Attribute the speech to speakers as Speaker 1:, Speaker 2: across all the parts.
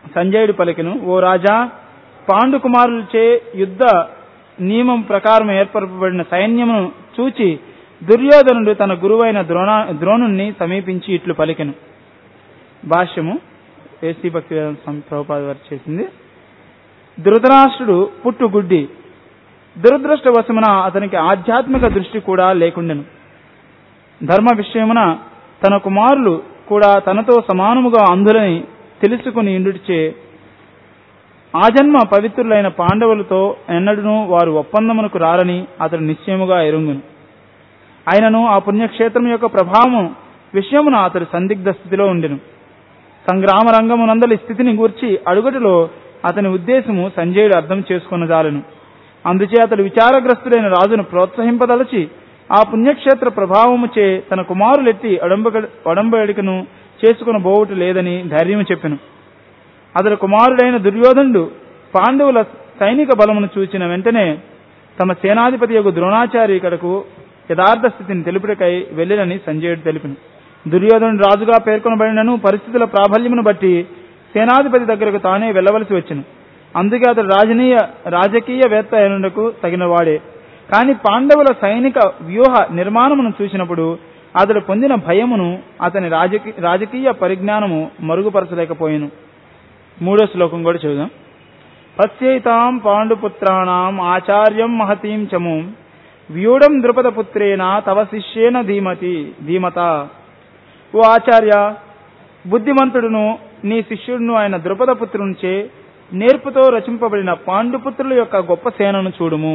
Speaker 1: సంజయుడు పలికెను ఓ రాజా పాండు కుమారులచే యుద్ధ నియమం ప్రకారం ఏర్పరపబడిన సైన్యమును చూచి దుర్యోధనుడు తన గురువైన ద్రోణ ద్రోణుణ్ణి సమీపించి ఇట్లు పలికెను భాష్యము ఏసీ భక్తి వేదాంత స్వామి ప్రభుపాద వారు చేసింది ధృతరాష్ట్రుడు పుట్టు గుడ్డి దురదృష్టవశమున అతనికి ఆధ్యాత్మిక దృష్టి కూడా లేకుండెను ధర్మ విషయమున తన కుమారులు కూడా తనతో సమానముగా అందులని తెలుసుకుని ఇండుటిచే ఆజన్మ పవిత్రులైన పాండవులతో ఎన్నడూనూ వారు ఒప్పందమునకు రారని అతడు నిశ్చయముగా ఎరుంగును అయినను ఆ పుణ్యక్షేత్రం యొక్క ప్రభావం విషయమున అతడు సందిగ్ధ స్థితిలో ఉండెను సంగ్రామ రంగమునందలి స్థితిని గూర్చి అడుగుటలో అతని ఉద్దేశము సంజయుడు అర్థం చేసుకున్నదాలను అందుచే అతడు విచారగ్రస్తుడైన రాజును ప్రోత్సహింపదలచి ఆ పుణ్యక్షేత్ర ప్రభావముచే తన కుమారులెత్తి అడంబక అడంబడికను చేసుకుని బోవుట లేదని ధైర్యము చెప్పెను అతడు కుమారుడైన దుర్యోధనుడు పాండవుల సైనిక బలమును చూచిన వెంటనే తమ సేనాధిపతి యొక్క ద్రోణాచారి ఇక్కడకు యథార్థ స్థితిని తెలుపుటకై వెళ్ళినని సంజయుడు తెలిపిను దుర్యోధనుడు రాజుగా పేర్కొనబడినను పరిస్థితుల ప్రాబల్యమును బట్టి సేనాధిపతి దగ్గరకు తానే వెళ్ళవలసి వచ్చెను అందుకే అతడు రాజనీయ రాజకీయ వేత్త అయినందుకు తగిన వాడే కాని పాండవుల సైనిక వ్యూహ నిర్మాణమును చూసినప్పుడు అతడు పొందిన భయమును అతని రాజకీ రాజకీయ పరిజ్ఞానము మరుగుపరచలేకపోయాను మూడో శ్లోకం కూడా చూద్దాం పశ్యైతాం పాండుపుత్రాణం ఆచార్యం మహతీం చము వ్యూఢం ద్రుపదపుత్రేణ తవ శిష్యేన ధీమతి ధీమత ఓ ఆచార్య బుద్ధిమంతుడును నీ శిష్యుడును ఆయన ద్రుపదపుత్రునిచే నేర్పుతో రచింపబడిన పాండుపుత్రుల యొక్క గొప్ప సేనను చూడుము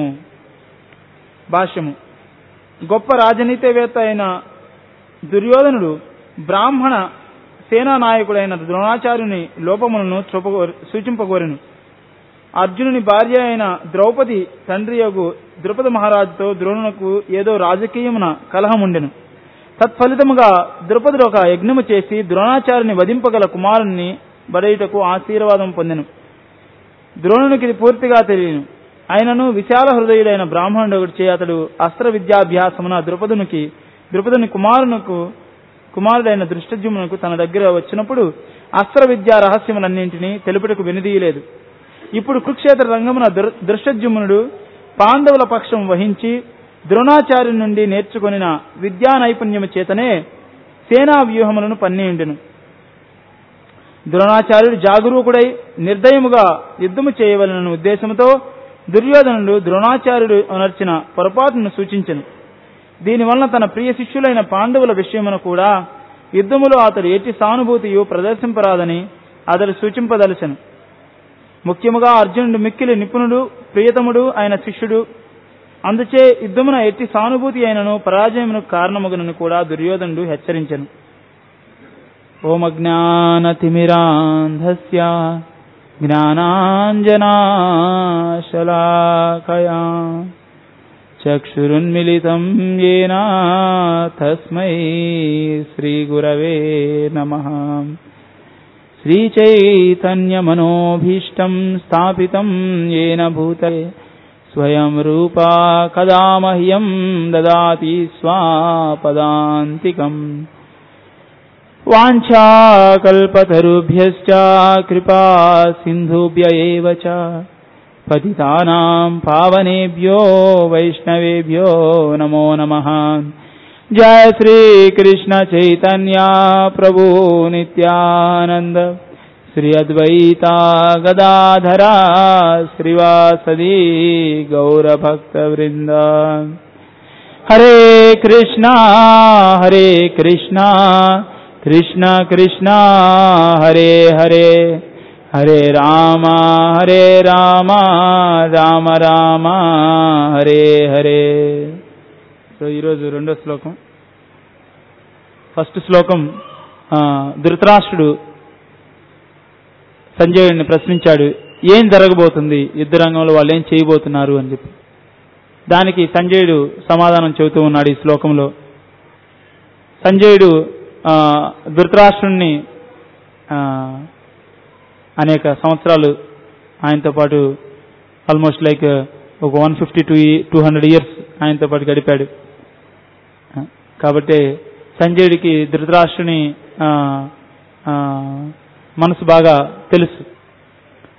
Speaker 1: భాష్యము గొప్ప రాజనీతివేత్త అయిన దుర్యోధనుడు బ్రాహ్మణ సేనా నాయకుడైన ద్రోణాచార్యుని లోపములను చూపగోరి సూచింపగోరెను అర్జునుని భార్య అయిన ద్రౌపది తండ్రి యొగు ద్రుపద మహారాజుతో ద్రోణునకు ఏదో రాజకీయమున కలహముండెను తత్ఫలితముగా ద్రుపదుడు ఒక యజ్ఞము చేసి ద్రోణాచార్యుని వధింపగల కుమారుణ్ణి బడయుటకు ఆశీర్వాదం పొందెను ద్రోణునికి ఇది పూర్తిగా తెలియను ఆయనను విశాల హృదయుడైన బ్రాహ్మణుడు చే అతడు అస్త్ర విద్యాభ్యాసమున ద్రుపదునికి ద్రుపదుని కుమారునకు కుమారుడైన దృష్టజ్యుమునకు తన దగ్గర వచ్చినప్పుడు అస్త్ర విద్యా రహస్యములన్నింటినీ తెలుపుటకు వెనుదీయలేదు ఇప్పుడు కురుక్షేత్ర రంగమున దృ- దృష్టజ్యుమ్నుడు పాండవుల పక్షం వహించి ద్రోణాచార్యుని నుండి నేర్చుకొనిన విద్యా నైపుణ్యము చేతనే సేనా వ్యూహములను పన్నియుండెను ద్రోణాచార్యుడు జాగరూకుడై నిర్దయముగా యుద్ధము చేయవలన ఉద్దేశంతో దుర్యోధనుడు ద్రోణాచార్యుడు అనర్చిన పొరపాటును సూచించెను దీనివలన తన ప్రియ శిష్యులైన పాండవుల విషయమును కూడా యుద్ధములో అతడు ఎట్టి సానుభూతియు ప్రదర్శింపరాదని అతడు సూచింపదలచెను ముఖ్యముగా అర్జునుడు మిక్కిలి నిపుణుడు ప్రియతముడు ఆయన శిష్యుడు అందుచే యుద్ధమున ఎట్టి సానుభూతి అయినను పరాజయమును కారణమగునని కూడా దుర్యోధనుడు హెచ్చరించెను ఓమజ్ఞానతిమిరాంధస్య జ్ఞానాంజనాశలాకయా చక్షురున్మిలితం येन తస్మై శ్రీగురవే నమః श्रीचैतन्यमनोभीष्टम् स्थापितम् येन भूतले स्वयं रूपा कदा मह्यम् ददाति स्वापदान्तिकम् वाञ्छाकल्पतरुभ्यश्च कृपा सिन्धुभ्य एव च पतितानाम् पावनेभ्यो वैष्णवेभ्यो नमो नमः जय श्री कृष्ण चैतन्य प्रभु नित्यानंद श्री अद्वैता गदाधरा श्रीवासदि गौर भक्त वृंद हरे कृष्णा हरे कृष्णा कृष्ण कृष्णा हरे हरे हरे राम हरे राम రామ రామ హరే హరే సో ఈరోజు రెండో శ్లోకం ఫస్ట్ శ్లోకం ఆ, ధృతరాష్ట్రుడు సంజయుడిని ప్రశ్నించాడు ఏం జరగబోతుంది యుద్ధ రంగంలో వాళ్ళు ఏం చేయబోతున్నారు అని చెప్పి దానికి సంజయుడు సమాధానం చెబుతూ ఉన్నాడు ఈ శ్లోకంలో సంజయుడు ఆ, ధృతరాష్ట్రుణ్ణి ఆ, అనేక సంవత్సరాలు ఆయనతో పాటు ఆల్మోస్ట్ లైక్ ఒక one fifty to two hundred years ఆయనతో పాటు గడిపాడు ఆ, కాబట్టి సంజయుడికి ధృతరాష్ట్రుని ఆ, ఆ, మనసు బాగా తెలుసు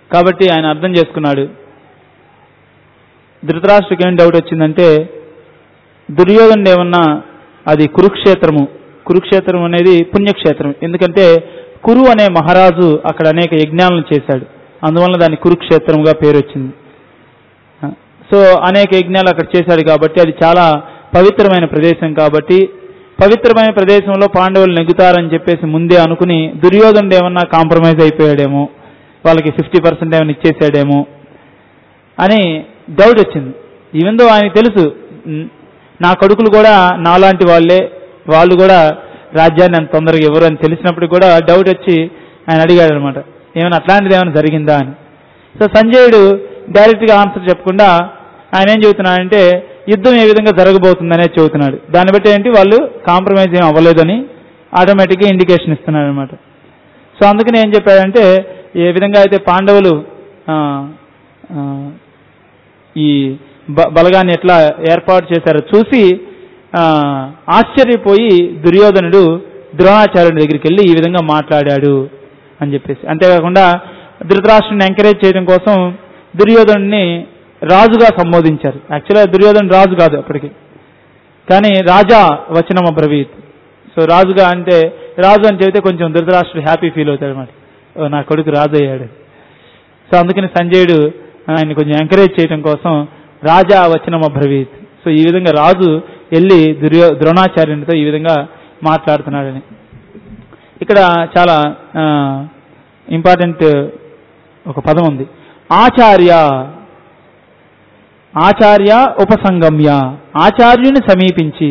Speaker 1: కాబట్టి ఆయన అర్థం చేసుకున్నాడు ధృతరాష్ట్రకి ఏం డౌట్ వచ్చిందంటే దుర్యోధనుడు ఏమన్నా అది కురుక్షేత్రము కురుక్షేత్రం అనేది పుణ్యక్షేత్రం ఎందుకంటే కురు అనే మహారాజు అక్కడ అనేక యజ్ఞాలను చేశాడు అందువల్ల దాని కురుక్షేత్రంగా పేరు వచ్చింది సో అనేక యజ్ఞాలు అక్కడ చేశాడు కాబట్టి అది చాలా పవిత్రమైన ప్రదేశం కాబట్టి పవిత్రమైన ప్రదేశంలో పాండవులు నెగ్గుతారని చెప్పేసి ముందే అనుకుని దుర్యోధనుడు ఏమన్నా కాంప్రమైజ్ అయిపోయాడేమో వాళ్ళకి ఫిఫ్టీ పర్సెంట్ ఏమైనా ఇచ్చేసాడేమో అని డౌట్ వచ్చింది ఈవెన్ దో ఆయనకి తెలుసు "ఉమ్, నా కొడుకులు కూడా నాలాంటి వాళ్ళే వాళ్ళు కూడా రాజ్యాన్ని అంత తొందరగా ఇవ్వరు అని తెలిసినప్పుడు కూడా డౌట్ వచ్చి ఆయన అడిగాడు అనమాట ఏమైనా అట్లాంటిది ఏమైనా జరిగిందా అని సో సంజయుడు డైరెక్ట్గా ఆన్సర్ చెప్పకుండా ఆయన ఏం చెబుతున్నాడంటే యుద్ధం ఏ విధంగా జరగబోతుందనే చెబుతున్నాడు దాన్ని బట్టి ఏంటి వాళ్ళు కాంప్రమైజ్ ఏం అవ్వలేదని ఆటోమేటిక్గా ఇండికేషన్ ఇస్తున్నాడు అనమాట సో అందుకని ఏం చెప్పాడంటే ఏ విధంగా అయితే పాండవులు ఆ, ఆ, ఈ బ- బలగాన్ని ఎట్లా ఏర్పాటు చేశారో చూసి ఆ, ఆశ్చర్యపోయి దుర్యోధనుడు ద్రోణాచార్యుడి దగ్గరికి వెళ్ళి ఈ విధంగా మాట్లాడాడు అని చెప్పేసి అంతేకాకుండా ధృతరాష్ట్రుని ఎంకరేజ్ చేయడం కోసం దుర్యోధనుడిని రాజుగా సంబోధించారు యాక్చువల్గా దుర్యోధనుడు రాజు కాదు అప్పటికి కానీ రాజా వచనం అబ్రవీత్ సో రాజుగా అంటే రాజు అని చెబితే కొంచెం ధృతరాష్ట్రుడు హ్యాపీ ఫీల్ అవుతాడు అనమాట ఓ, నా కొడుకు రాజు అయ్యాడు సో అందుకని సంజయుడు ఆయన కొంచెం ఎంకరేజ్ చేయడం కోసం రాజా వచనం అబ్రవీత్ సో ఈ విధంగా రాజు వెళ్ళి దుర్యో ద్రోణాచార్యునితో ఈ విధంగా మాట్లాడుతున్నాడని ఇక్కడ చాలా ఇంపార్టెంట్ ఒక పదం ఉంది ఆచార్య ఆచార్య ఉపసంగమ్య ఆచార్యుని సమీపించి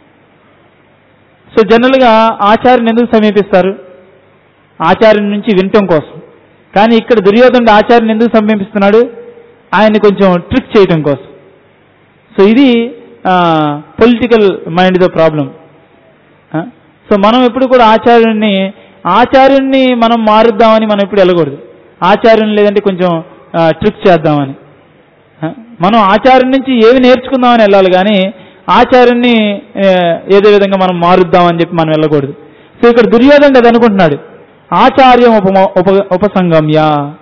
Speaker 1: సో జనరల్గా ఆచార్యుని ఎందుకు సమీపిస్తారు ఆచార్యుని నుంచి వినటం కోసం కానీ ఇక్కడ దుర్యోధనుడు ఆచార్యుని ఎందుకు సమీపిస్తున్నాడు ఆయన్ని కొంచెం ట్రిక్ చేయటం కోసం సో ఇది పొలిటికల్ మైండ్తో ప్రాబ్లం సో మనం ఎప్పుడు కూడా ఆచార్యుడిని ఆచార్యుడిని మనం మారుద్దామని మనం ఎప్పుడు వెళ్ళకూడదు ఆచార్యుని లేదంటే కొంచెం ట్రిక్ చేద్దామని ఆ, మనం ఆచార్యం నుంచి ఏమి నేర్చుకుందామని వెళ్ళాలి కానీ ఆచార్యుని ఆ, ఏదో విధంగా మనం మారుద్దామని చెప్పి మనం వెళ్ళకూడదు సో ఇక్కడ దుర్యోధనుడు అది అనుకుంటున్నాడు ఆచార్యం ఉపమ ఉప ఉపసంగమ్య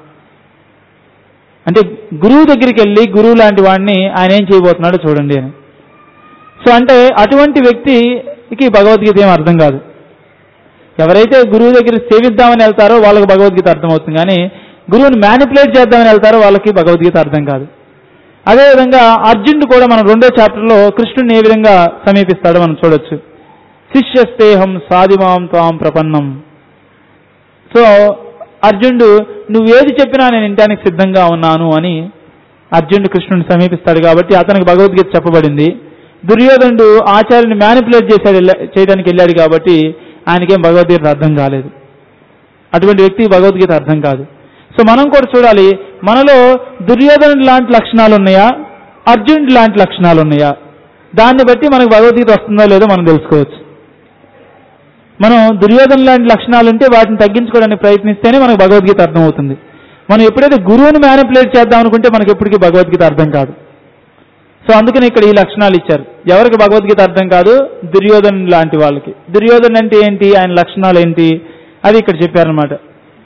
Speaker 1: అంటే గురువు దగ్గరికి వెళ్ళి గురువు లాంటి వాడిని ఆయన ఏం చేయబోతున్నాడో చూడండి అని సో అంటే అటువంటి వ్యక్తికి భగవద్గీత ఏం అర్థం కాదు ఎవరైతే గురువు దగ్గర సేవిద్దామని వెళ్తారో వాళ్ళకి భగవద్గీత అర్థమవుతుంది కానీ గురువుని మ్యానిపులేట్ చేద్దామని వెళ్తారో వాళ్ళకి భగవద్గీత అర్థం కాదు అదేవిధంగా అర్జునుడు కూడా మనం రెండో చాప్టర్లో కృష్ణుని ఏ విధంగా సమీపిస్తాడో మనం చూడొచ్చు శిష్యస్తేహం సాధిమాం త్వాం ప్రపన్నం సో అర్జునుడు నువ్వు ఏది చెప్పినా నేను వినటానికి సిద్ధంగా ఉన్నాను అని అర్జునుడు కృష్ణుని సమీపిస్తాడు కాబట్టి అతనికి భగవద్గీత చెప్పబడింది దుర్యోధనుడు ఆచార్యుని మ్యానిపులేట్ చేశాడు వెళ్ళ- చేయడానికి వెళ్ళాడు కాబట్టి ఆయనకేం భగవద్గీత అర్థం కాలేదు అటువంటి వ్యక్తికి భగవద్గీత అర్థం కాదు సో మనం కూడా చూడాలి మనలో దుర్యోధనుడు లాంటి లక్షణాలు ఉన్నాయా అర్జునుడి లాంటి లక్షణాలు ఉన్నాయా దాన్ని బట్టి మనకు భగవద్గీత వస్తుందో లేదో మనం తెలుసుకోవచ్చు మనం దుర్యోధన లాంటి లక్షణాలు ఉంటే వాటిని తగ్గించుకోవడానికి ప్రయత్నిస్తేనే మనకు భగవద్గీత అర్థమవుతుంది మనం ఎప్పుడైతే గురువుని మ్యానిపులేట్ చేద్దాం అనుకుంటే మనకి ఎప్పటికీ భగవద్గీత అర్థం కాదు సో అందుకని ఇక్కడ ఈ లక్షణాలు ఇచ్చారు ఎవరికి భగవద్గీత అర్థం కాదు దుర్యోధన లాంటి వాళ్ళకి దుర్యోధన అంటే ఏంటి ఆయన లక్షణాలు ఏంటి అది ఇక్కడ చెప్పారనమాట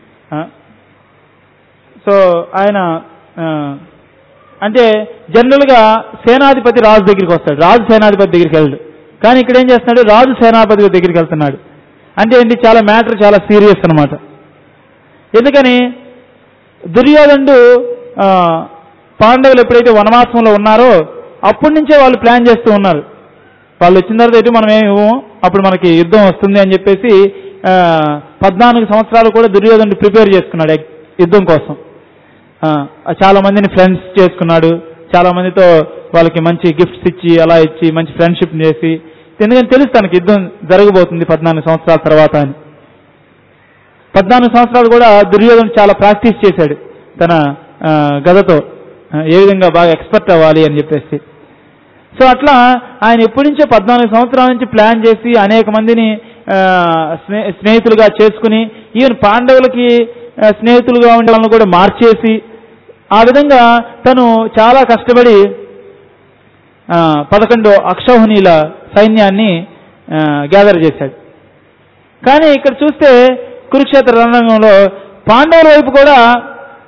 Speaker 1: సో ఆయన ఆ, అంటే జనరల్గా సేనాధిపతి రాజు దగ్గరికి వస్తాడు రాజు సేనాధిపతి దగ్గరికి వెళ్ళడు కానీ ఇక్కడ ఏం చేస్తున్నాడు రాజు సేనాధిపతి దగ్గరికి వెళ్తున్నాడు అంటే ఏంటి చాలా మ్యాటర్ చాలా సీరియస్ అన్నమాట ఎందుకని దుర్యోధనుడు ఆ, పాండవులు ఎప్పుడైతే వనవాసంలో ఉన్నారో అప్పటి నుంచే వాళ్ళు ప్లాన్ చేస్తూ ఉన్నారు వాళ్ళు వచ్చిన తర్వాత ఎటు మనం ఏమి ఇవ్వము అప్పుడు మనకి యుద్ధం వస్తుంది అని చెప్పేసి ఆ, పద్నాలుగు సంవత్సరాలు కూడా దుర్యోధనుడు ప్రిపేర్ చేసుకున్నాడు ఎగ్- యుద్ధం కోసం ఆ, చాలా మందిని ఫ్రెండ్స్ చేసుకున్నాడు చాలా మందితో వాళ్ళకి మంచి గిఫ్ట్స్ ఇచ్చి అలా ఇచ్చి మంచి ఫ్రెండ్షిప్ చేసి ఎందుకంటే తెలుసు తనకి యుద్ధం జరగబోతుంది పద్నాలుగు సంవత్సరాల తర్వాత అని పద్నాలుగు సంవత్సరాలు కూడా దుర్యోధన చాలా ప్రాక్టీస్ చేశాడు తన ఆ, గదతో ఆ, ఏ విధంగా బాగా ఎక్స్పర్ట్ అవ్వాలి అని చెప్పేసి సో అట్లా ఆయన ఎప్పటి నుంచో పద్నాలుగు సంవత్సరాల నుంచి ప్లాన్ చేసి అనేక మందిని ఆ, స్నే స్నేహితులుగా చేసుకుని ఈవెన్ పాండవులకి ఆ, స్నేహితులుగా ఉండే వాళ్ళని కూడా మార్చేసి ఆ విధంగా తను చాలా కష్టపడి ఆ, పదకొండు అక్షౌహిణీల సైన్యాన్ని గ్యాదర్ చేశాడు కానీ ఇక్కడ చూస్తే కురుక్షేత్ర రణరంగంలో పాండవుల వైపు కూడా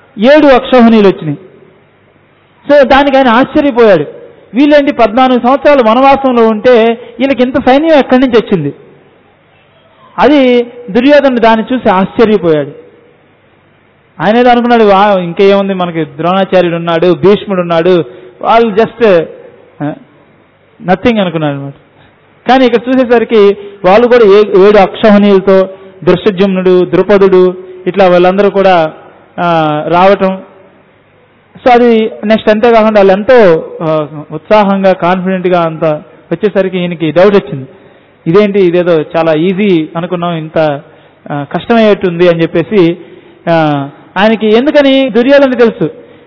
Speaker 1: ఏడు అక్షోహణీలు వచ్చినాయి సో దానికి ఆయన ఆశ్చర్యపోయాడు వీళ్ళేంటి పద్నాలుగు సంవత్సరాలు వనవాసంలో ఉంటే వీళ్ళకి ఇంత సైన్యం ఎక్కడి నుంచి వచ్చింది అది దుర్యోధనుడు దాన్ని చూసి ఆశ్చర్యపోయాడు ఆయన ఏదో అనుకున్నాడు వా ఇంకేముంది మనకి ద్రోణాచార్యుడు ఉన్నాడు భీష్ముడు ఉన్నాడు వాళ్ళు జస్ట్ నథింగ్ అనుకున్నాడు అనమాట కానీ ఇక్కడ చూసేసరికి వాళ్ళు కూడా ఏ ఏడు అక్షోహణీయులతో దృశ్యజుమ్నుడు ద్రుపదుడు ఇట్లా వాళ్ళందరూ కూడా ఆ, రావటం సో అది నెక్స్ట్ అంతేకాకుండా వాళ్ళు ఎంతో ఆ, ఉత్సాహంగా కాన్ఫిడెంట్గా అంత వచ్చేసరికి ఈయనకి డౌట్ వచ్చింది ఇదేంటి ఇదేదో చాలా ఈజీ అనుకున్నాం ఇంత ఆ, కష్టమయ్యేట్టుంది అని చెప్పేసి ఆ, ఆయనకి ఎందుకని దుర్యోధన తెలుసు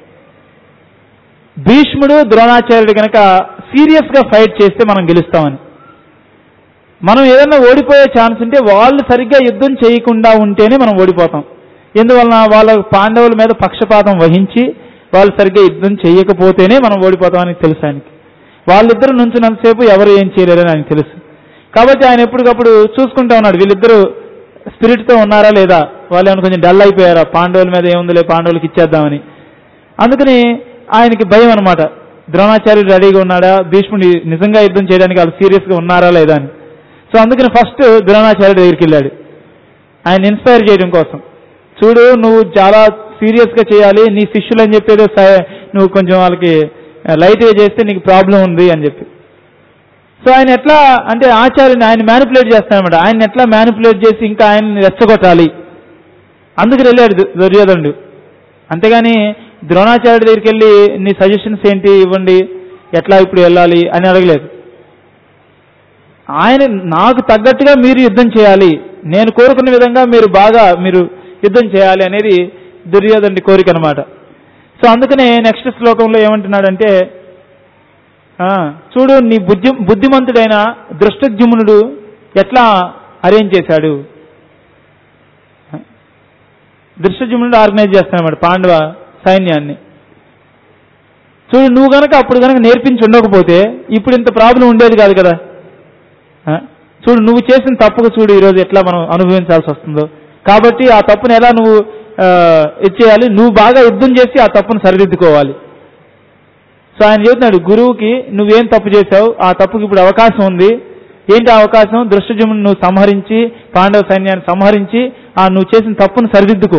Speaker 1: భీష్ముడు ద్రోణాచార్యుడు కనుక సీరియస్ గా ఫైట్ చేస్తే మనం గెలుస్తామని మనం ఏదైనా ఓడిపోయే ఛాన్స్ ఉంటే వాళ్ళు సరిగ్గా యుద్ధం చేయకుండా ఉంటేనే మనం ఓడిపోతాం ఎందువలన వాళ్ళ పాండవుల మీద పక్షపాతం వహించి వాళ్ళు సరిగ్గా యుద్ధం చేయకపోతేనే మనం ఓడిపోతామని తెలుసు ఆయనకి వాళ్ళిద్దరు నుంచినంతసేపు ఎవరు ఏం చేయలేరని ఆయనకు తెలుసు కాబట్టి ఆయన ఎప్పటికప్పుడు చూసుకుంటా ఉన్నాడు వీళ్ళిద్దరూ స్పిరిట్ తో ఉన్నారా లేదా వాళ్ళు ఏమైనా కొంచెం డల్ అయిపోయారా పాండవుల మీద ఏముందిలే పాండవులకి ఇచ్చేద్దామని అందుకని ఆయనకి భయం అనమాట ద్రోణాచార్యుడు రెడీగా ఉన్నాడా భీష్ముడి నిజంగా యుద్ధం చేయడానికి వాళ్ళు సీరియస్ గా ఉన్నారా లేదా అని సో అందుకని ఫస్ట్ ద్రోణాచార్యుడి దగ్గరికి వెళ్ళాడు ఆయన ఇన్స్పైర్ చేయడం కోసం చూడు నువ్వు చాలా సీరియస్ గా చేయాలి నీ శిష్యులు అని చెప్పేదో స- నువ్వు కొంచెం వాళ్ళకి లైట్ గా చేస్తే నీకు ప్రాబ్లం ఉంది అని చెప్పి సో ఆయన ఎట్లా అంటే ఆచార్యుని ఆయన మ్యానిపులేట్ చేస్తానమాట ఆయన ఎట్లా మ్యానిపులేట్ చేసి ఇంకా ఆయన్ని రెచ్చగొట్టాలి అందుకు వెళ్ళాడు దు- దుర్యోధనుడు అంతేగాని ద్రోణాచార్యుడి దగ్గరికి వెళ్ళి నీ సజెషన్స్ ఏంటి ఇవ్వండి ఎట్లా ఇప్పుడు వెళ్ళాలి అని అడగలేదు ఆయన నాకు తగ్గట్టుగా మీరు యుద్ధం చేయాలి నేను కోరుకున్న విధంగా మీరు బాగా మీరు యుద్ధం చేయాలి అనేది దుర్యోధనుడి కోరిక అనమాట సో అందుకనే నెక్స్ట్ శ్లోకంలో ఏమంటున్నాడంటే ఆ, చూడు నీ బుద్ధి బుద్ధిమంతుడైన దృష్టజుమ్నుడు ఎట్లా అరేంజ్ చేశాడు దృష్టజుమ్నుడు ఆర్గనైజ్ చేస్తానమాట పాండవ సైన్యాన్ని చూడు నువ్వు గనక అప్పుడు గనక నేర్పించి ఉండకపోతే ఇప్పుడు ఇంత ప్రాబ్లం ఉండేది కాదు కదా ఆ? చూడు నువ్వు చేసిన తప్పుకు చూడు ఈరోజు ఎట్లా మనం అనుభవించాల్సి వస్తుందో కాబట్టి ఆ తప్పును ఎలా నువ్వు ఆ, ఇది చేయాలి నువ్వు బాగా యుద్ధం చేసి ఆ తప్పును సరిదిద్దుకోవాలి సో ఆయన చెబుతున్నాడు గురువుకి నువ్వేం తప్పు చేశావు ఆ తప్పుకి ఇప్పుడు అవకాశం ఉంది ఏంటి ఆ అవకాశం దృష్టజమును నువ్వు సంహరించి పాండవ సైన్యాన్ని సంహరించి ఆ నువ్వు చేసిన తప్పును సరిదిద్దుకో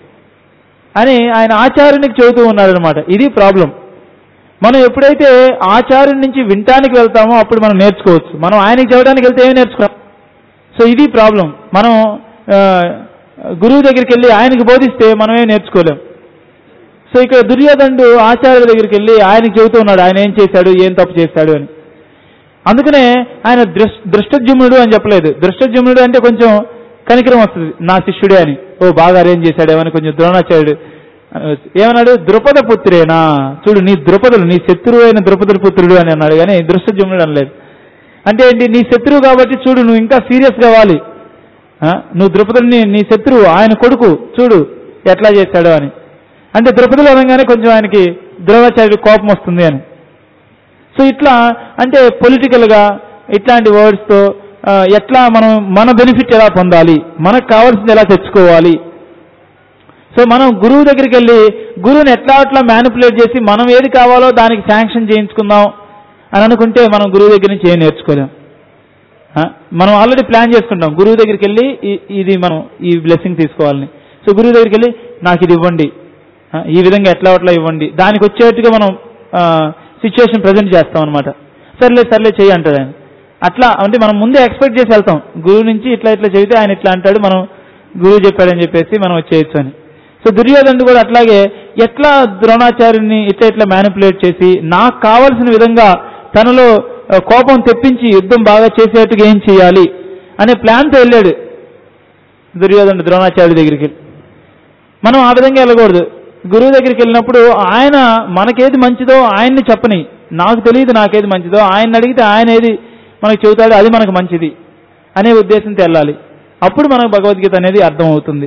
Speaker 1: అని ఆయన ఆచార్యునికి చెబుతూ ఉన్నాడు అనమాట ఇది ప్రాబ్లం మనం ఎప్పుడైతే ఆచార్యుడి నుంచి వినటానికి వెళ్తామో అప్పుడు మనం నేర్చుకోవచ్చు మనం ఆయనకి చెప్పడానికి వెళ్తే ఏమి నేర్చుకోం సో ఇది ప్రాబ్లం మనం ఆ, గురువు దగ్గరికి వెళ్ళి ఆయనకి బోధిస్తే మనమేం నేర్చుకోలేం సో ఇక్కడ దుర్యోధనుడు ఆచార్యుల దగ్గరికి వెళ్ళి ఆయనకి చెబుతూ ఉన్నాడు ఆయన ఏం చేశాడు ఏం తప్పు చేశాడు అని అందుకనే ఆయన దృష్ దృష్టజుమ్నుడు అని చెప్పలేదు దృష్టజుమ్నుడు అంటే కొంచెం కనికరం వస్తుంది నా శిష్యుడే అని ఓ బాగా అరేంజ్ చేశాడేమో అని కొంచెం ద్రోణాచార్యుడు అనవచ్చు. ఏమన్నాడు ద్రుపద పుత్రేనా చూడు నీ ద్రుపదుడు నీ శత్రువు అయిన ద్రుపదుడు పుత్రుడు అని అన్నాడు కానీ దృష్టజుమ్నుడు అనలేదు అంటే ఏంటి నీ శత్రువు కాబట్టి చూడు నువ్వు ఇంకా సీరియస్ కావాలి ఆ? నువ్వు ద్రుపదుడిని నీ శత్రువు ఆయన కొడుకు చూడు ఎట్లా చేశాడో అని అంటే ద్రుపదులు అనగానే కొంచెం ఆయనకి ద్రోణాచార్యుడు కోపం వస్తుంది అని సో ఇట్లా అంటే పొలిటికల్ గా ఇట్లాంటి వర్డ్స్ తో ఆ, ఎట్లా మనం మన బెనిఫిట్ ఎలా పొందాలి మనకు కావాల్సింది ఎలా తెచ్చుకోవాలి సో మనం గురువు దగ్గరికి వెళ్ళి గురువుని ఎట్లా అట్లా మ్యానిపులేట్ చేసి మనం ఏది కావాలో దానికి శాంక్షన్ చేయించుకుందాం అని అనుకుంటే మనం గురువు దగ్గర నుంచి ఏం నేర్చుకోలేం ఆ, మనం ఆల్రెడీ ప్లాన్ చేసుకుంటాం గురువు దగ్గరికి వెళ్ళి ఈ- ఇది మనం ఈ బ్లెస్సింగ్ తీసుకోవాలని సో గురువు దగ్గరికి వెళ్ళి నాకు ఇది ఇవ్వండి ఆ, ఈ విధంగా ఎట్లా అట్లా ఇవ్వండి దానికి వచ్చేట్టుగా మనం సిచ్యువేషన్ ప్రజెంట్ చేస్తాం అనమాట సర్లే సర్లే చెయ్యి అంటాడు ఆయన అట్లా అంటే మనం ముందే ఎక్స్పెక్ట్ చేసి వెళ్తాం గురువు నుంచి ఇట్లా ఇట్లా చెబితే ఆయన ఇట్లా అంటాడు మనం గురువు చెప్పాడని చెప్పేసి మనం వచ్చేయచ్చు అని సో దుర్యోధనుడు కూడా అట్లాగే ఎట్లా ద్రోణాచార్యుని ఇట్లా ఇట్లా మ్యానిపులేట్ చేసి నాకు కావలసిన విధంగా తనలో ఆ, కోపం తెప్పించి యుద్ధం బాగా చేసేట్టుగా ఏం చేయాలి అనే ప్లాన్తో వెళ్ళాడు దుర్యోధనుడు ద్రోణాచార్యుడి దగ్గరికి మనం ఆ విధంగా వెళ్ళకూడదు గురువు దగ్గరికి వెళ్ళినప్పుడు ఆయన మనకేది మంచిదో ఆయన్ని చెప్పని నాకు తెలియదు నాకేది మంచిదో ఆయన అడిగితే ఆయన ఏది మనకు చెబుతాడో అది మనకు మంచిది అనే ఉద్దేశంతో వెళ్ళాలి అప్పుడు మనకు భగవద్గీత అనేది అర్థమవుతుంది